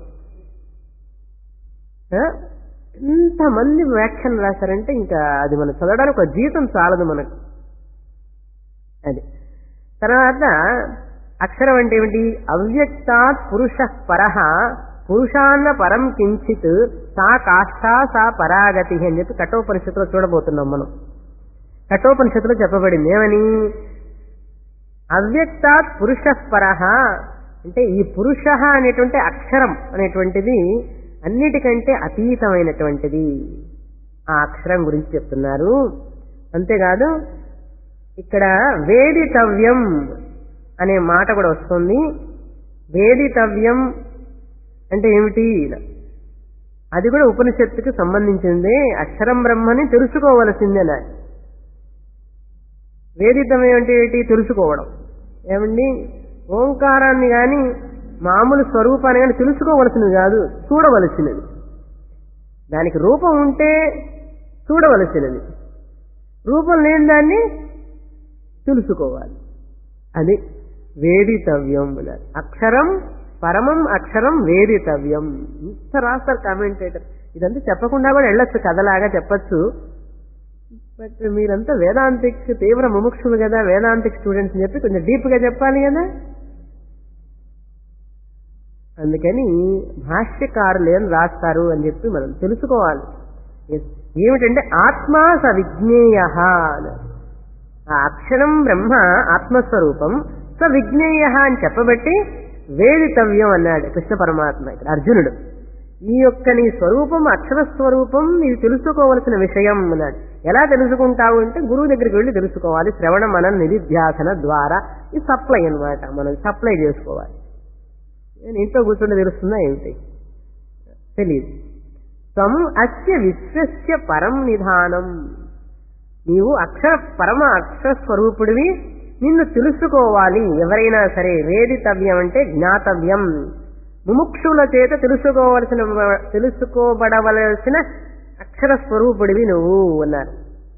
ఆ? ఎంతమంది వ్యాఖ్యానం రాశారంటే ఇంకా అది మనం చదవడానికి ఒక జీతం చాలదు మనకు అది తర్వాత అక్షరం అంటే ఏమిటి అవ్యక్తాత్ పురుష పరహ పురుషాన్న పరం కించిత్ సా కాష్టా సా పరాగతి అని చెప్పి కఠోపనిషత్తులో చూడబోతున్నాం మనం కఠోపనిషత్తులో చెప్పబడింది ఏమని అవ్యక్తాత్ పురుష పరహ అంటే ఈ పురుష అనేటువంటి అక్షరం అనేటువంటిది అన్నిటికంటే అతీతమైనటువంటిది ఆ అక్షరం గురించి చెప్తున్నారు అంతేకాదు ఇక్కడ వేదితవ్యం అనే మాట కూడా వస్తుంది వేదితవ్యం అంటే ఏమిటి అది కూడా ఉపనిషత్తుకు సంబంధించిందే అక్షరం బ్రహ్మని తెలుసుకోవలసిందే నా వేదితం ఏమిటి ఏంటి తెలుసుకోవడం ఏమండి ఓంకారాన్ని కానీ మామూలు స్వరూపాన్ని కానీ తెలుసుకోవలసినది కాదు చూడవలసినది దానికి రూపం ఉంటే చూడవలసినది రూపం లేని దాన్ని తెలుసుకోవాలి అది వేదితవ్యం అన్నారు అక్షరం పరమం అక్షరం వేదితవ్యం ఇంత రాస్తారు కామెంటేటర్ ఇదంతా చెప్పకుండా కూడా వెళ్ళొచ్చు కథలాగా చెప్పచ్చు బట్ మీరంతా వేదాంతిక్ తీవ్ర ముముక్షులు కదా వేదాంతిక్ స్టూడెంట్స్ అని చెప్పి కొంచెం డీప్ గా చెప్పాలి కదా అందుకని భాష్యకారులు ఏం రాస్తారు అని చెప్పి మనం తెలుసుకోవాలి ఏమిటంటే ఆత్మా స విజ్ఞేయ ఆ అక్షరం బ్రహ్మ ఆత్మస్వరూపం స విజ్ఞేయ అని చెప్పబట్టి వేదితవ్యం అన్నాడు కృష్ణ పరమాత్మ ఇక్కడ అర్జునుడు ఈ యొక్క నీ స్వరూపం అక్షర స్వరూపం నీవు తెలుసుకోవలసిన విషయం అన్నాడు ఎలా తెలుసుకుంటావు అంటే గురువు దగ్గరికి వెళ్ళి తెలుసుకోవాలి శ్రవణ మన నిధిధ్యాసన ద్వారా ఈ సప్లై అన్నమాట మనం సప్లై చేసుకోవాలి నేను ఇంట్లో కూర్చుంటే తెలుస్తుందా ఏమిటి తెలియదు త్వం అస్య విశ్వస్య పరం నిధానం నీవు అక్షర పరమ అక్షర స్వరూపుడివి నిన్ను తెలుసుకోవాలి ఎవరైనా సరే వేదితవ్యం అంటే జ్ఞాతవ్యం ముముక్షుల చేత తెలుసుకోవలసిన తెలుసుకోబడవలసిన అక్షర స్వరూపుడివి నువ్వు అన్నారు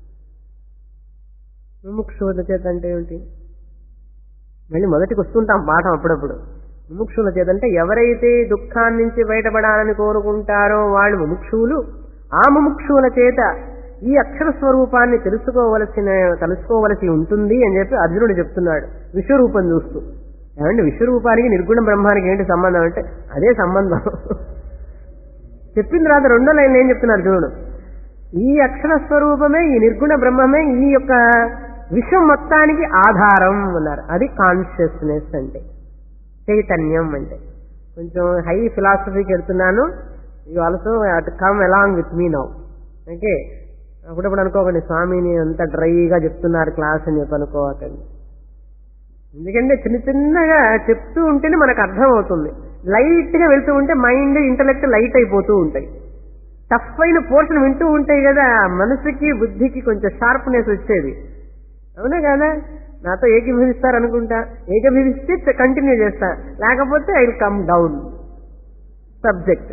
ముముక్షుల చేత అంటే ఏమిటి మళ్ళీ మొదటికి వస్తుంటాం పాఠం అప్పుడప్పుడు ముముక్షుల చేత అంటే ఎవరైతే దుఃఖాన్ని నుంచి బయటపడాలని కోరుకుంటారో వాళ్ళు ముముక్షువులు ఆ ముముక్షువుల చేత ఈ అక్షర స్వరూపాన్ని తెలుసుకోవలసిన తెలుసుకోవలసి ఉంటుంది అని చెప్పి అర్జునుడు చెప్తున్నాడు విశ్వరూపం చూస్తూ ఏమంటే విశ్వరూపానికి నిర్గుణ బ్రహ్మానికి ఏంటి సంబంధం అంటే అదే సంబంధం చెప్పిన తర్వాత రెండో లైన్ ఏం చెప్తున్నారు అర్జునుడు ఈ అక్షర స్వరూపమే ఈ నిర్గుణ బ్రహ్మమే ఈ యొక్క విశ్వం మొత్తానికి ఆధారం అన్నారు అది కాన్షియస్నెస్ అంటే చైతన్యం అంటే కొంచెం హై ఫిలాసఫీకి వెళ్తున్నాను you also at come along with me now okay అప్పుడప్పుడు అనుకోకండి స్వామిని అంత డ్రైగా చెప్తున్నారు క్లాస్ అని చెప్పి అనుకోకండి ఎందుకంటే చిన్న చిన్నగా చెప్తూ ఉంటేనే మనకు అర్థం అవుతుంది లైట్ గా వెళ్తూ ఉంటే మైండ్ ఇంటలెక్ట్ లైట్ అయిపోతూ ఉంటాయి టఫ్ అయిన పోర్షన్ వింటూ ఉంటాయి కదా మనసుకి బుద్ధికి కొంచెం షార్ప్నెస్ వచ్చేది అవునా కదా నాతో ఏకీభవిస్తారు అనుకుంటా ఏకీభవిస్తే కంటిన్యూ చేస్తా లేకపోతే I will come down subject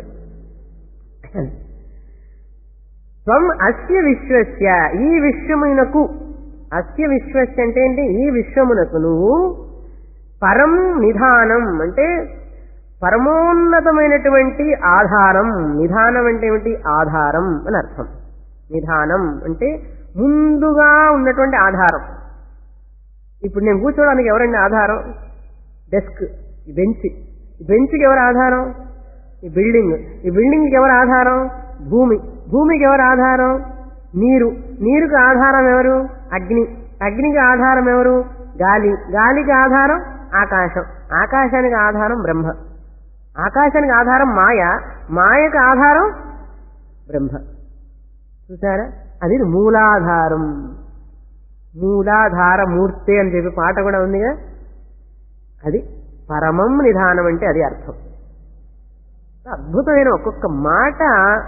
త్వం అస్య విశ్వస్య ఈ విశ్వమునకు అస్య విశ్వస్య అంటే ఏంటి ఈ విశ్వమునకు నువ్వు పరం నిధానం అంటే పరమోన్నతమైనటువంటి ఆధారం నిధానం అంటే ఏమిటి ఆధారం అని అర్థం నిధానం అంటే ముందుగా ఉన్నటువంటి ఆధారం ఇప్పుడు నేను కూర్చోవడానికి ఎవరండి ఆధారం డెస్క్ ఈ బెంచ్ ఈ బెంచ్కి ఎవరు ఆధారం ఈ బిల్డింగ్ ఈ బిల్డింగ్కి ఎవరు ఆధారం భూమి భూమికి ఎవరు ఆధారం నీరు నీరుకి ఆధారం ఎవరు అగ్ని అగ్నికి ఆధారం ఎవరు గాలి గాలికి ఆధారం ఆకాశం ఆకాశానికి ఆధారం బ్రహ్మ ఆకాశానికి ఆధారం మాయ మాయకు ఆధారం బ్రహ్మ చూసారా అది మూలాధారం మూలాధార మూర్తి అని చెప్పి పాట కూడా ఉందిగా అది పరమం నిధానం అంటే అది అర్థం అద్భుతమైన ఒక్కొక్క మాట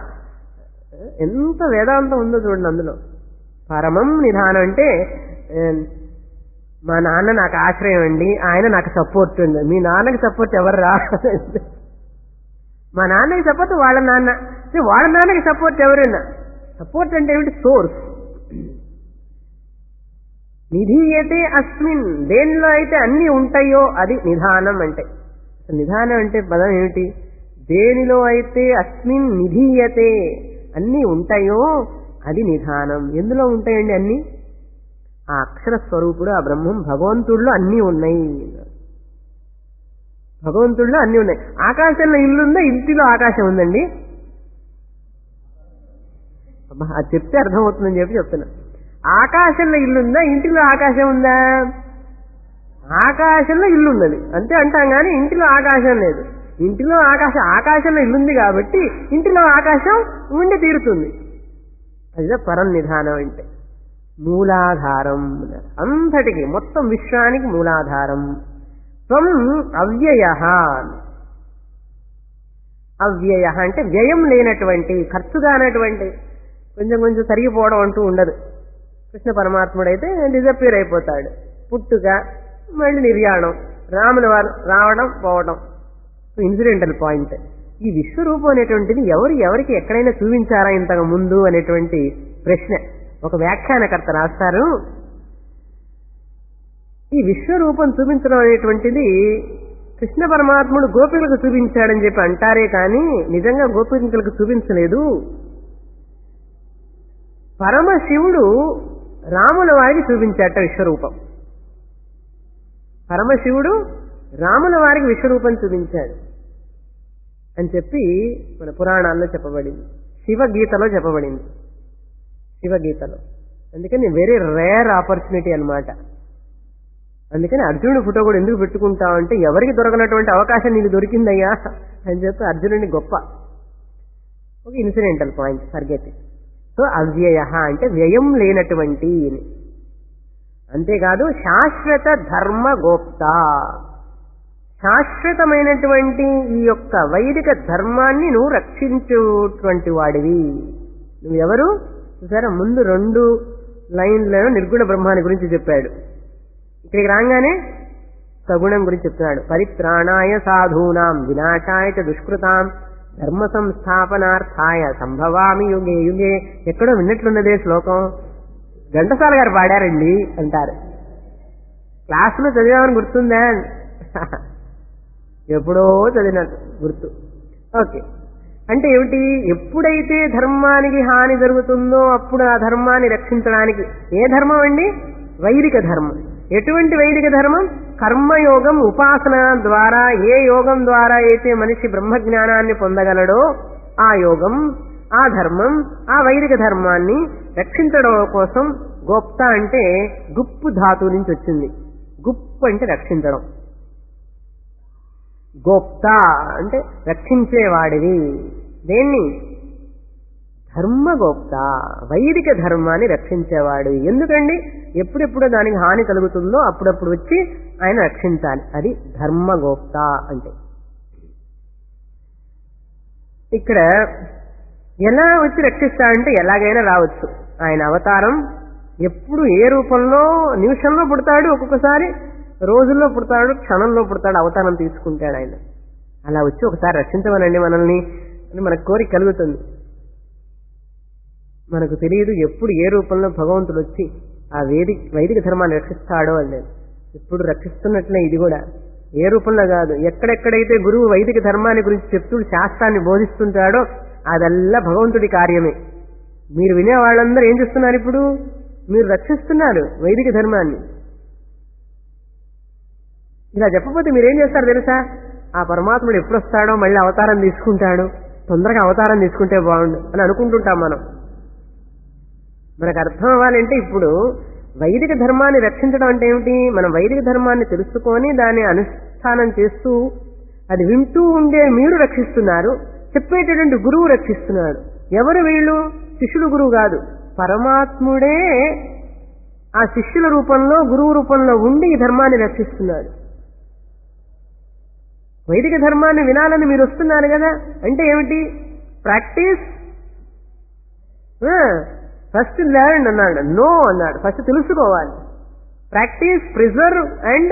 ఎంత వేదాంతం ఉందో చూడండి అందులో పరమం నిధానం అంటే మా నాన్న నాకు ఆశ్రయం అండి ఆయన నాకు సపోర్ట్ ఉంది మీ నాన్నకి సపోర్ట్ ఎవరు రా మా నాన్నకి సపోర్ట్ వాళ్ళ నాన్న వాళ్ళ నాన్నకి సపోర్ట్ ఎవరైనా సపోర్ట్ అంటే ఏమిటి సోర్స్ నిధీయతే అస్మిన్ దేనిలో అయితే అన్ని ఉంటాయో అది నిధానం అంటే నిధానం అంటే పదం ఏమిటి దేనిలో అయితే అస్మిన్ నిధీయతే అన్ని ఉంటాయో అది నిధానం ఎందులో ఉంటాయండి అన్ని ఆ అక్షర స్వరూపుడు ఆ బ్రహ్మం భగవంతుడిలో అన్నీ ఉన్నాయి భగవంతుడిలో అన్నీ ఉన్నాయి ఆకాశంలో ఇల్లు ఉందా ఇంటిలో ఆకాశం ఉందండి అబ్బా అది చెప్తే అర్థమవుతుందని చెప్పి చెప్తున్నా ఆకాశంలో ఇల్లు ఉందా ఇంటిలో ఆకాశం ఉందా ఆకాశంలో ఇల్లు ఉన్నది అంతే అంటాం కానీ ఇంటిలో ఆకాశం లేదు ఇంటిలో ఆకాశం ఆకాశంలో ఇల్లుంది కాబట్టి ఇంటిలో ఆకాశం ఉండి తీరుతుంది అదే పరం నిధానం అంటే మూలాధారం అంతటికి మొత్తం విశ్వానికి మూలాధారం త్వం అవ్యయ అవ్యయ అంటే వ్యయం లేనటువంటి ఖర్చు కానటువంటి కొంచెం కొంచెం తరిగిపోవడం అంటూ ఉండదు కృష్ణ పరమాత్ముడైతే డిజపీర్ అయిపోతాడు పుట్టుక మళ్ళీ నిర్యాణం రాముల వారు రావడం పోవడం ఇన్సిడెంటల్ పాయింట్ ఈ విశ్వరూపం అనేటువంటిది ఎవరు ఎవరికి ఎక్కడైనా చూపించారా ఇంతకు ముందు అనేటువంటి ప్రశ్న ఒక వ్యాఖ్యానకర్త రాస్తారు ఈ విశ్వరూపం చూపించడం అనేటువంటిది కృష్ణ పరమాత్ముడు గోపికలకు చూపించాడని చెప్పి అంటారే కానీ నిజంగా గోపికలకు చూపించలేదు పరమశివుడు రాముల వారికి చూపించాట విశ్వరూపం పరమశివుడు రాముల వారికి విశ్వరూపం చూపించాడు అని చెప్పి మన పురాణాల్లో చెప్పబడింది శివగీతలో చెప్పబడింది శివగీతలో అందుకని వెరీ రేర్ ఆపర్చునిటీ అన్నమాట అందుకని అర్జునుడి ఫోటో కూడా ఎందుకు పెట్టుకుంటావు అంటే ఎవరికి దొరకనటువంటి అవకాశం నీకు దొరికిందయ్యా అని చెప్పి అర్జునుడిని గొప్ప ఒక ఇన్సిడెంటల్ పాయింట్ ఫర్గెట్ సో అవ్యయ అంటే వ్యయం లేనటువంటి అని. అంతేకాదు శాశ్వత ధర్మ గోప్త శాశ్వతమైనటువంటి ఈ యొక్క వైదిక ధర్మాన్ని నువ్వు రక్షించేటువంటి వాడివి నువ్వెవరు చూసారా ముందు రెండు లైన్లను నిర్గుణ బ్రహ్మాన్ని గురించి చెప్పాడు ఇక్కడికి రాగానే సగుణం గురించి చెప్తున్నాడు పరిత్రాణాయ సాధూనాం వినాశాయ చ దుష్కృతాం ధర్మ సంస్థాపనార్థాయ సంభవామి యుగే యుగే ఎక్కడో విన్నట్లున్నదే శ్లోకం ఘంటసాల గారు పాడారండి అంటారు క్లాసులో చదివామని గుర్తుందా ఎప్పుడో చదివినట్టు గుర్తు ఓకే అంటే ఏమిటి ఎప్పుడైతే ధర్మానికి హాని జరుగుతుందో అప్పుడు ఆ ధర్మాన్ని రక్షించడానికి ఏ ధర్మం అండి వైదిక ధర్మం ఎటువంటి వైదిక ధర్మం కర్మయోగం ఉపాసన ద్వారా ఏ యోగం ద్వారా అయితే మనిషి బ్రహ్మజ్ఞానాన్ని పొందగలడో ఆ యోగం ఆ ధర్మం ఆ వైదిక ధర్మాన్ని రక్షించడం కోసం గోప్త అంటే గుప్పు ధాతు నుంచి వచ్చింది గుప్పు అంటే రక్షించడం గోప్త అంటే రక్షించేవాడివి దేన్ని ధర్మగోప్త వైదిక ధర్మాన్ని రక్షించేవాడు ఎందుకండి ఎప్పుడెప్పుడు దానికి హాని కలుగుతుందో అప్పుడప్పుడు వచ్చి ఆయన రక్షించాలి అది ధర్మగోప్త అంటే ఇక్కడ ఎలా వచ్చి రక్షిస్తాడంటే ఎలాగైనా రావచ్చు ఆయన అవతారం ఎప్పుడు ఏ రూపంలో నిమిషంలో పుడతాడు ఒక్కొక్కసారి రోజుల్లో పుడతాడు క్షణంలో పుడతాడు అవతారం తీసుకుంటాడు ఆయన అలా వచ్చి ఒకసారి రక్షించమనండి మనల్ని అని మనకు కోరిక కలుగుతుంది మనకు తెలియదు ఎప్పుడు ఏ రూపంలో భగవంతుడు వచ్చి ఆ వేదిక వైదిక ధర్మాన్ని రక్షిస్తాడో అని ఇప్పుడు రక్షిస్తున్నట్లే ఇది కూడా ఏ రూపంలో కాదు ఎక్కడెక్కడైతే గురువు వైదిక ధర్మాన్ని గురించి చెప్తూ శాస్త్రాన్ని బోధిస్తుంటాడో అదల్లా భగవంతుడి కార్యమే మీరు వినే వాళ్ళందరూ ఏం చేస్తున్నారు ఇప్పుడు మీరు రక్షిస్తున్నారు వైదిక ధర్మాన్ని ఇలా చెప్పకపోతే మీరేం చేస్తారు తెలుసా ఆ పరమాత్ముడు ఎప్పుడు వస్తాడో మళ్ళీ అవతారం తీసుకుంటాడు తొందరగా అవతారం తీసుకుంటే బాగుండు అని అనుకుంటుంటాం మనం మనకు అర్థం అవ్వాలంటే ఇప్పుడు వైదిక ధర్మాన్ని రక్షించడం అంటే ఏమిటి మనం వైదిక ధర్మాన్ని తెలుసుకొని దాన్ని అనుష్ఠానం చేస్తూ అది వింటూ ఉండే మీరు రక్షిస్తున్నారు చెప్పేటటువంటి గురువు రక్షిస్తున్నాడు ఎవరు వీళ్ళు శిష్యులు గురువు కాదు పరమాత్ముడే ఆ శిష్యుల రూపంలో గురువు రూపంలో ఉండి ఈ ధర్మాన్ని రక్షిస్తున్నాడు వైదిక ధర్మాన్ని వినాలని మీరు వస్తున్నారు కదా అంటే ఏమిటి ప్రాక్టీస్ ఫస్ట్ లెర్న్ అన్నాడు నో అన్నాడు ఫస్ట్ తెలుసుకోవాలి ప్రాక్టీస్ ప్రిజర్వ్ అండ్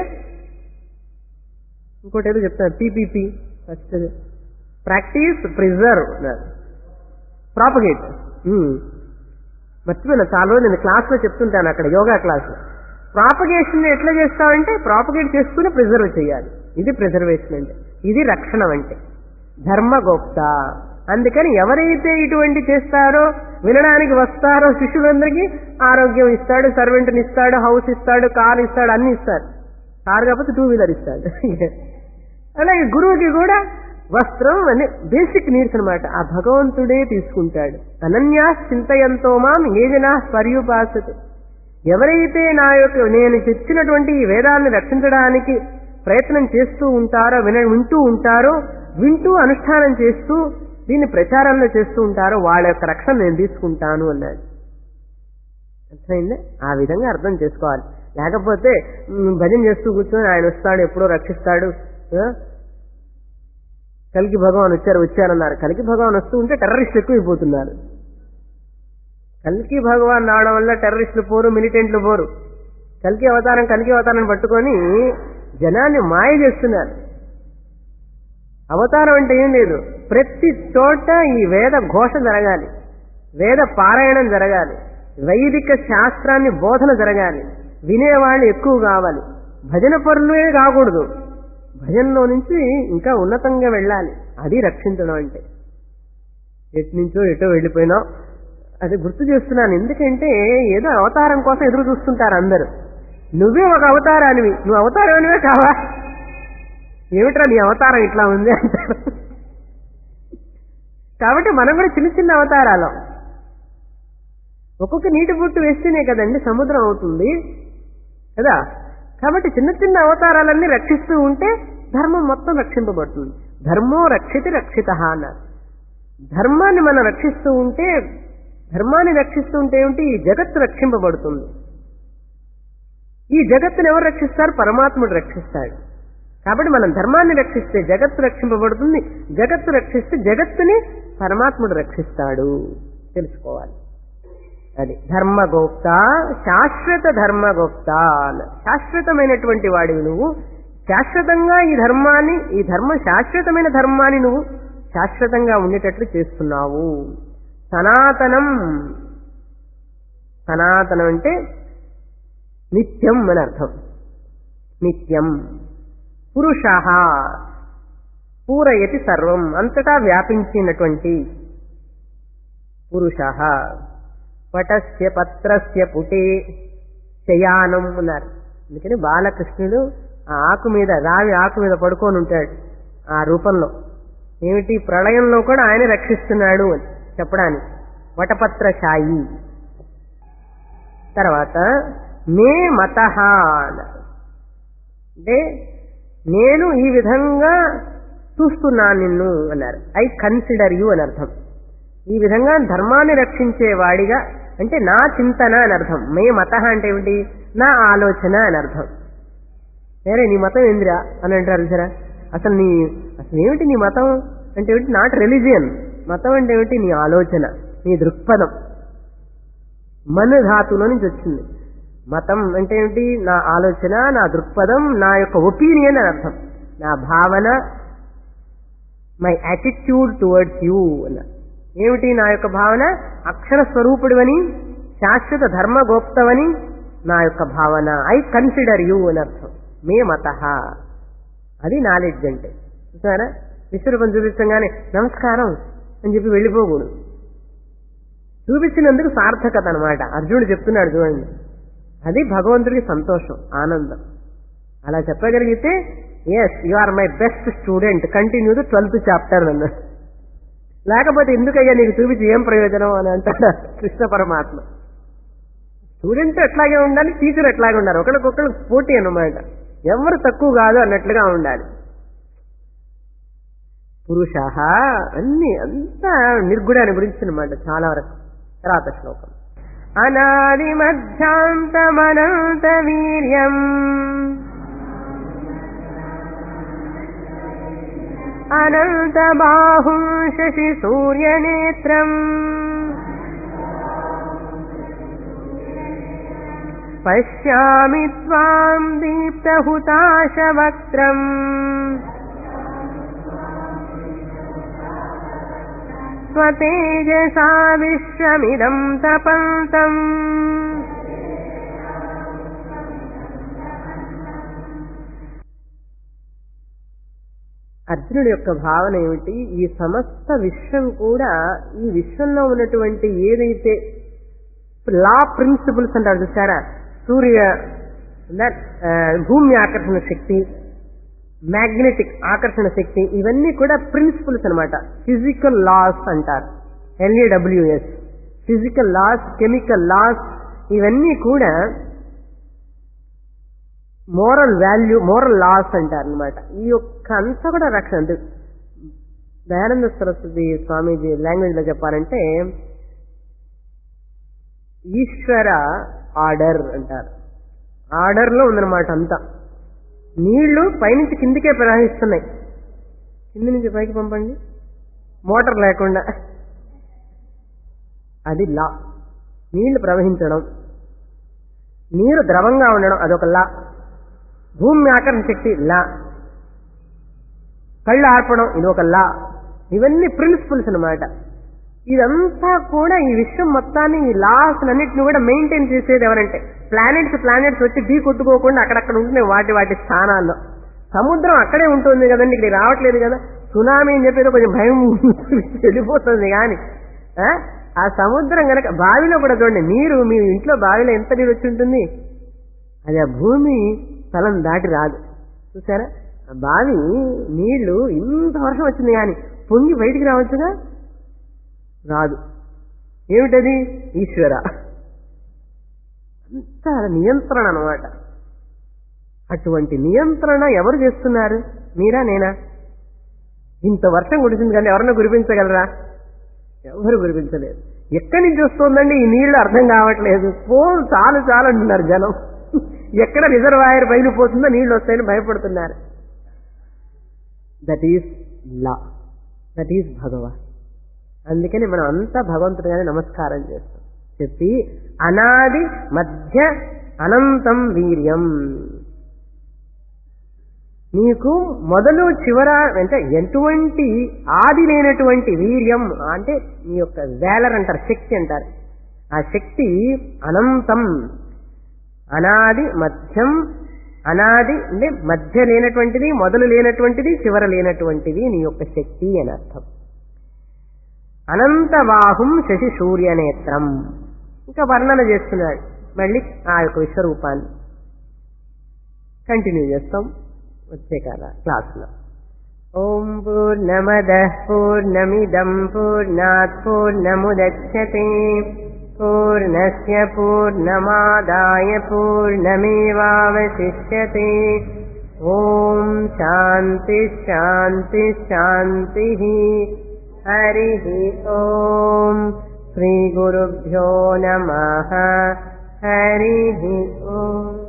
ఇంకోటి ఏదో చెప్తాను పీపీపీ ఫస్ట్ ప్రాక్టీస్ ప్రిజర్వ్ అన్నాడు ప్రాపగేట్ మర్చిపోయినా చాలా రోజులు నేను క్లాస్లో చెప్తుంటాను అక్కడ యోగా క్లాస్ ప్రాపగేషన్ ఎట్లా చేస్తామంటే ప్రాపగేట్ చేసుకుని ప్రిజర్వ్ చేయాలి ఇది ప్రిజర్వేషన్ అంటే ఇది రక్షణ అంటే ధర్మగోప్త అందుకని ఎవరైతే ఇటువంటి చేస్తారో వినడానికి వస్తారో శిష్యులందరికీ ఆరోగ్యం ఇస్తాడు సర్వెంట్ని ఇస్తాడు హౌస్ ఇస్తాడు కార్ ఇస్తాడు అన్ని ఇస్తాడు కారు కాకపోతే టూ వీలర్ ఇస్తాడు అలాగే గురువుకి కూడా వస్త్రం అనే బేసిక్ నీడ్స్ అనమాట ఆ భగవంతుడే తీసుకుంటాడు అనన్యా చింతయంతో మాం ఏ జనా పర్యుపాసత ఎవరైతే నా యొక్క నేను తెచ్చినటువంటి ఈ వేదాన్ని రక్షించడానికి ప్రయత్నం చేస్తూ ఉంటారో విన వింటూ ఉంటారో వింటూ అనుష్ఠానం చేస్తూ దీన్ని ప్రచారంలో చేస్తూ ఉంటారో వాళ్ళ యొక్క రక్షణ నేను తీసుకుంటాను అన్నాడు అర్థమైందా ఆ విధంగా అర్థం చేసుకోవాలి లేకపోతే మ్, భజన చేస్తూ కూర్చొని ఆయన వస్తాడు ఎప్పుడో రక్షిస్తాడు ఆ? కలికి భగవాన్ వచ్చారు వచ్చారన్నారు కలికి భగవాన్ వస్తూ ఉంటే టెర్రరిస్టులు ఎక్కువైపోతున్నారు కల్కి భగవాన్ రావడం వల్ల టెర్రరిస్టులు పోరు మిలిటెంట్లు పోరు కల్కి అవతారం కల్కి అవతారం పట్టుకొని జనాన్ని మాయ చేస్తున్నారు అవతారం అంటే ఏం లేదు ప్రతి చోట ఈ వేద ఘోష జరగాలి వేద పారాయణం జరగాలి వైదిక శాస్త్రాన్ని బోధన జరగాలి వినేవాళ్ళు ఎక్కువ కావాలి భజన పరులే కాకూడదు భజనలో నుంచి ఇంకా ఉన్నతంగా వెళ్ళాలి అది రక్షించడం అంటే ఎటు నుంచో ఎటో వెళ్ళిపోయినాం అది గుర్తు చేస్తున్నాను ఎందుకంటే ఏదో అవతారం కోసం ఎదురు చూస్తుంటారు అందరూ నువ్వే ఒక అవతారానివి నువ్వు అవతారానివే కావా ఏమిట్రా నీ అవతారం ఇట్లా ఉంది అంటారు కాబట్టి మనం కూడా చిన్న చిన్న అవతారాలు ఒక్కొక్క నీటి బుట్టు వేస్తేనే కదండి సముద్రం అవుతుంది కదా కాబట్టి చిన్న చిన్న అవతారాలన్నీ రక్షిస్తూ ఉంటే ధర్మం మొత్తం రక్షింపబడుతుంది ధర్మో రక్షితి రక్షిత అన్నారు ధర్మాన్ని మనం రక్షిస్తూ ఉంటే ధర్మాన్ని రక్షిస్తూ ఉంటే ఏమిటి ఈ జగత్తు రక్షింపబడుతుంది ఈ జగత్తును ఎవరు రక్షిస్తారు పరమాత్ముడు రక్షిస్తాడు కాబట్టి మనం ధర్మాన్ని రక్షిస్తే జగత్తు రక్షింపబడుతుంది జగత్తు రక్షిస్తే జగత్తుని పరమాత్ముడు రక్షిస్తాడు తెలుసుకోవాలి అది ధర్మగోప్త శాశ్వత ధర్మగోప్త అన్న- శాశ్వతమైనటువంటి వాడివి నువ్వు శాశ్వతంగా ఈ ధర్మాన్ని ఈ ధర్మ శాశ్వతమైన ధర్మాన్ని నువ్వు శాశ్వతంగా ఉండేటట్లు చేస్తున్నావు సనాతనం సనాతనం అంటే నిత్యం అని అర్థం నిత్యం పురుష పూరయతి సర్వం అంతటా వ్యాపించినటువంటి పురుష పటస్య పత్రస్య పుటే శయానం అన్నారు అందుకని బాలకృష్ణుడు ఆ ఆకు మీద రావి ఆకు మీద పడుకొని ఉంటాడు ఆ రూపంలో ఏమిటి ప్రళయంలో కూడా ఆయన రక్షిస్తున్నాడు అని చెప్పడానికి వటపత్ర షాయి తర్వాత మే మత అన్నారు అంటే నేను ఈ విధంగా చూస్తున్నాను నిన్ను అన్నారు ఐ కన్సిడర్ యూ అని అర్థం ఈ విధంగా ధర్మాన్ని రక్షించే వాడిగా అంటే నా చింతన అని అర్థం మే మత అంటే ఏమిటి నా ఆలోచన అని అర్థం వేరే నీ మతం ఏందిరా అని అంటారు సరే అసలు నీ అసలు ఏమిటి నీ మతం అంటే ఏమిటి నాట్ రిలీజియన్ మతం అంటే ఏమిటి నీ ఆలోచన నీ దృక్పథం మను ధాతులో నుంచి వచ్చింది మతం అంటే ఏమిటి నా ఆలోచన నా దృక్పథం నా యొక్క ఒపీనియన్ అని అర్థం నా భావన మై యాటిట్యూడ్ టువర్డ్స్ యూ అన్న ఏమిటి నా యొక్క భావన అక్షర స్వరూపుడివని శాశ్వత ధర్మ గోప్తవని నా యొక్క భావన ఐ కన్సిడర్ యూ అని అర్థం మే మత అది నాలెడ్జ్ అంటే చూసారా విశ్వరూపం చూపించగానే నమస్కారం అని చెప్పి వెళ్ళిపోకూడదు చూపించినందుకు సార్థకత అనమాట అర్జునుడు చెప్తున్నాడు చూడండి అది భగవంతుడికి సంతోషం ఆనందం అలా చెప్పగలిగితే yes you are my best student continue the twelfth chapter అన్నాడు లేకపోతే ఎందుకయ్యా నీకు చూపించి ఏం ప్రయోజనం అని అంటాడు కృష్ణ పరమాత్మ స్టూడెంట్ ఎట్లాగే ఉండాలి టీచర్ ఎట్లాగే ఉండాలి ఒకరికొకరు పోటీ అన్నమాట ఎవరు తక్కువ కాదు అన్నట్లుగా ఉండాలి పురుష అన్ని అంతా నిర్గుణాన్ని గురించి అనమాట చాలా వరకు తర్వాత శ్లోకం अनादिमध्यान्तमनन्तवीर्यम् अनन्तबाहुं शशिसूर्यनेत्रम् पश्यामि त्वाम् दीप्तहुताशवक्त्रम् स्वतेजसा विश्वमिदम् तपन्तम् అర్జునుడి యొక్క భావన ఏమిటి ఈ సమస్త విశ్వం కూడా ఈ విశ్వంలో ఉన్నటువంటి ఏదైతే లా ప్రిన్సిపల్స్ అంటారు చూసారా సూర్య that, ఆ, భూమి ఆకర్షణ శక్తి మ్యాగ్నెటిక్ ఆకర్షణ శక్తి ఇవన్నీ కూడా ప్రిన్సిపల్స్ అన్నమాట ఫిజికల్ లాస్ అంటారు L A W S physical laws chemical laws ఇవన్నీ కూడా మోరల్ వాల్యూ మోరల్ లాస్ అంటారు అనమాట ఈ యొక్క అంతా కూడా రక్షణ అంటే దయానంద సరస్వతి స్వామీజీ లాంగ్వేజ్ లో చెప్పాలంటే ఈశ్వర ఆర్డర్ అంటారు ఆర్డర్ లో ఉందన్నమాట అంతా నీళ్లు పైనుంచి కిందికే ప్రవహిస్తున్నాయి కింది నుంచి పైకి పంపండి మోటార్ లేకుండా అది లా నీళ్లు ప్రవహించడం నీరు ద్రవంగా ఉండడం అదొక లా భూమి ఆకర్షణ శక్తి లా కళ్ళు ఆర్పడం ఇది ఒక లా ఇవన్నీ ప్రిన్సిపల్స్ అన్నమాట ఇదంతా కూడా ఈ విశ్వం మొత్తాన్ని ఈ లాస్ అన్నిటిని కూడా మెయింటైన్ చేసేది ఎవరంటే ప్లానెట్స్ ప్లానెట్స్ వచ్చి ఢీ కొట్టుకోకుండా అక్కడక్కడ ఉంటున్నాయి వాటి వాటి స్థానాల్లో సముద్రం అక్కడే ఉంటుంది కదండి ఇక్కడ రావట్లేదు కదా సునామీ అని చెప్పేది కొంచెం భయం వెళ్ళిపోతుంది కానీ ఆ? ఆ సముద్రం గనక బావిలో కూడా చూడండి నీరు మీ ఇంట్లో బావిలో ఎంత నీరు వచ్చి ఉంటుంది అది ఆ భూమి స్థలం దాటి రాదు చూసారా ఆ బావి నీళ్లు ఇంత వర్షం వచ్చింది కానీ పొంగి బయటికి రావచ్చుగా రాదు ఏమిటది ఈశ్వర అంత నియంత్రణ అన్నమాట అటువంటి నియంత్రణ ఎవరు చేస్తున్నారు మీరా నేనా ఇంత వర్షం కురిసింది కానీ ఎవరన్నా కురిపించగలరా ఎవరు కురిపించలేదు ఎక్కడి నుంచి వస్తుందండి ఈ నీళ్లు అర్థం కావట్లేదు పో చాలు చాలు అంటున్నారు జనం ఎక్కడ రిజర్వాయర్ బయలుపోతుందో నీళ్లు వస్తాయని భయపడుతున్నారు that is law that is భగవాన్ అందుకని మనం అంతా భగవంతుడిగానే నమస్కారం చేస్తాం చెప్పి అనాది మధ్య అనంతం వీర్యం నీకు మొదలు చివర అంటే ఎటువంటి ఆది లేనటువంటి వీర్యం అంటే నీ యొక్క వేలర్ అంటారు శక్తి అంటారు ఆ శక్తి అనంతం అనాది మధ్యం అనాది అంటే మధ్య లేనటువంటిది మొదలు లేనటువంటిది చివర లేనటువంటిది నీ యొక్క శక్తి అని అర్థం అనంతబాహుం శశి సూర్యనేత్రం ఇంకా వర్ణన చేస్తున్నాడు మళ్ళీ ఆ యొక్క విశ్వరూపాన్ని కంటిన్యూ చేస్తాం వచ్చే కాల క్లాస్లో ఓం పూర్ణమద పూర్ణమిదం పూర్ణాత్ పూర్ణముదచ్చతే పూర్ణస్య పూర్ణమాదాయ పూర్ణమేవావశిష్యతే ఓం శాంతి శాంతి శాంతి హరి ఓం శ్రీ గురుభ్యో నమ హరి ఓం